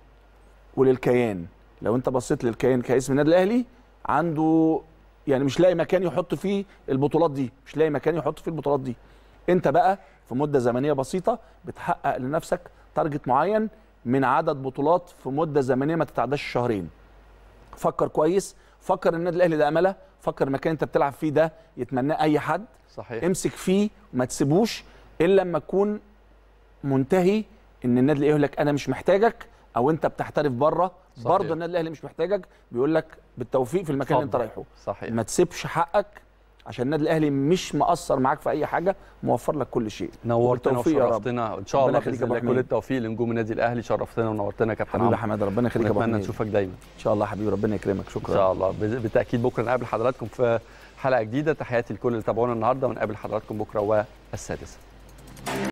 D: وللكيان لو انت بصيت للكيان كاسم النادي الاهلي عنده يعني مش لاقي مكان يحط فيه البطولات دي مش لاقي مكان يحط فيه البطولات دي انت بقى في مده زمنيه بسيطه بتحقق لنفسك تارجت معين من عدد بطولات في مده زمنيه ما تتعداش شهرين فكر كويس فكر النادي الاهلي ده امله فكر المكان انت بتلعب فيه ده يتمناه اي حد
A: صحيح
D: امسك فيه وما تسيبوش الا لما تكون منتهي ان النادي الاهلي يقول لك انا مش محتاجك او انت بتحترف بره
A: صحيح.
D: برضه النادي الاهلي مش محتاجك بيقول لك بالتوفيق في المكان اللي انت
A: اتفضل.
D: رايحه
A: صحيح
D: ما تسيبش حقك عشان النادي الاهلي مش مقصر معاك في اي حاجه موفر لك كل شيء
A: نورتنا
D: وبالتوفيق يا رب.
A: وشرفتنا ان شاء
D: ربنا
A: الله
D: يخليك
A: باذن
D: يا أبو
A: الله كل
D: حميد.
A: التوفيق لنجوم النادي الاهلي شرفتنا ونورتنا يا كابتن
D: حبيبي يا
A: عمرو
D: حماد ربنا يخليك يا ابو
A: نتمنى
D: حميد
A: نشوفك دايما
D: ان شاء الله يا حبيبي ربنا يكرمك شكرا
A: ان شاء الله بز- بالتاكيد بكره نقابل حضراتكم في حلقه جديده تحياتي لكل اللي تابعونا النهارده ونقابل حضراتكم بكره والسادسه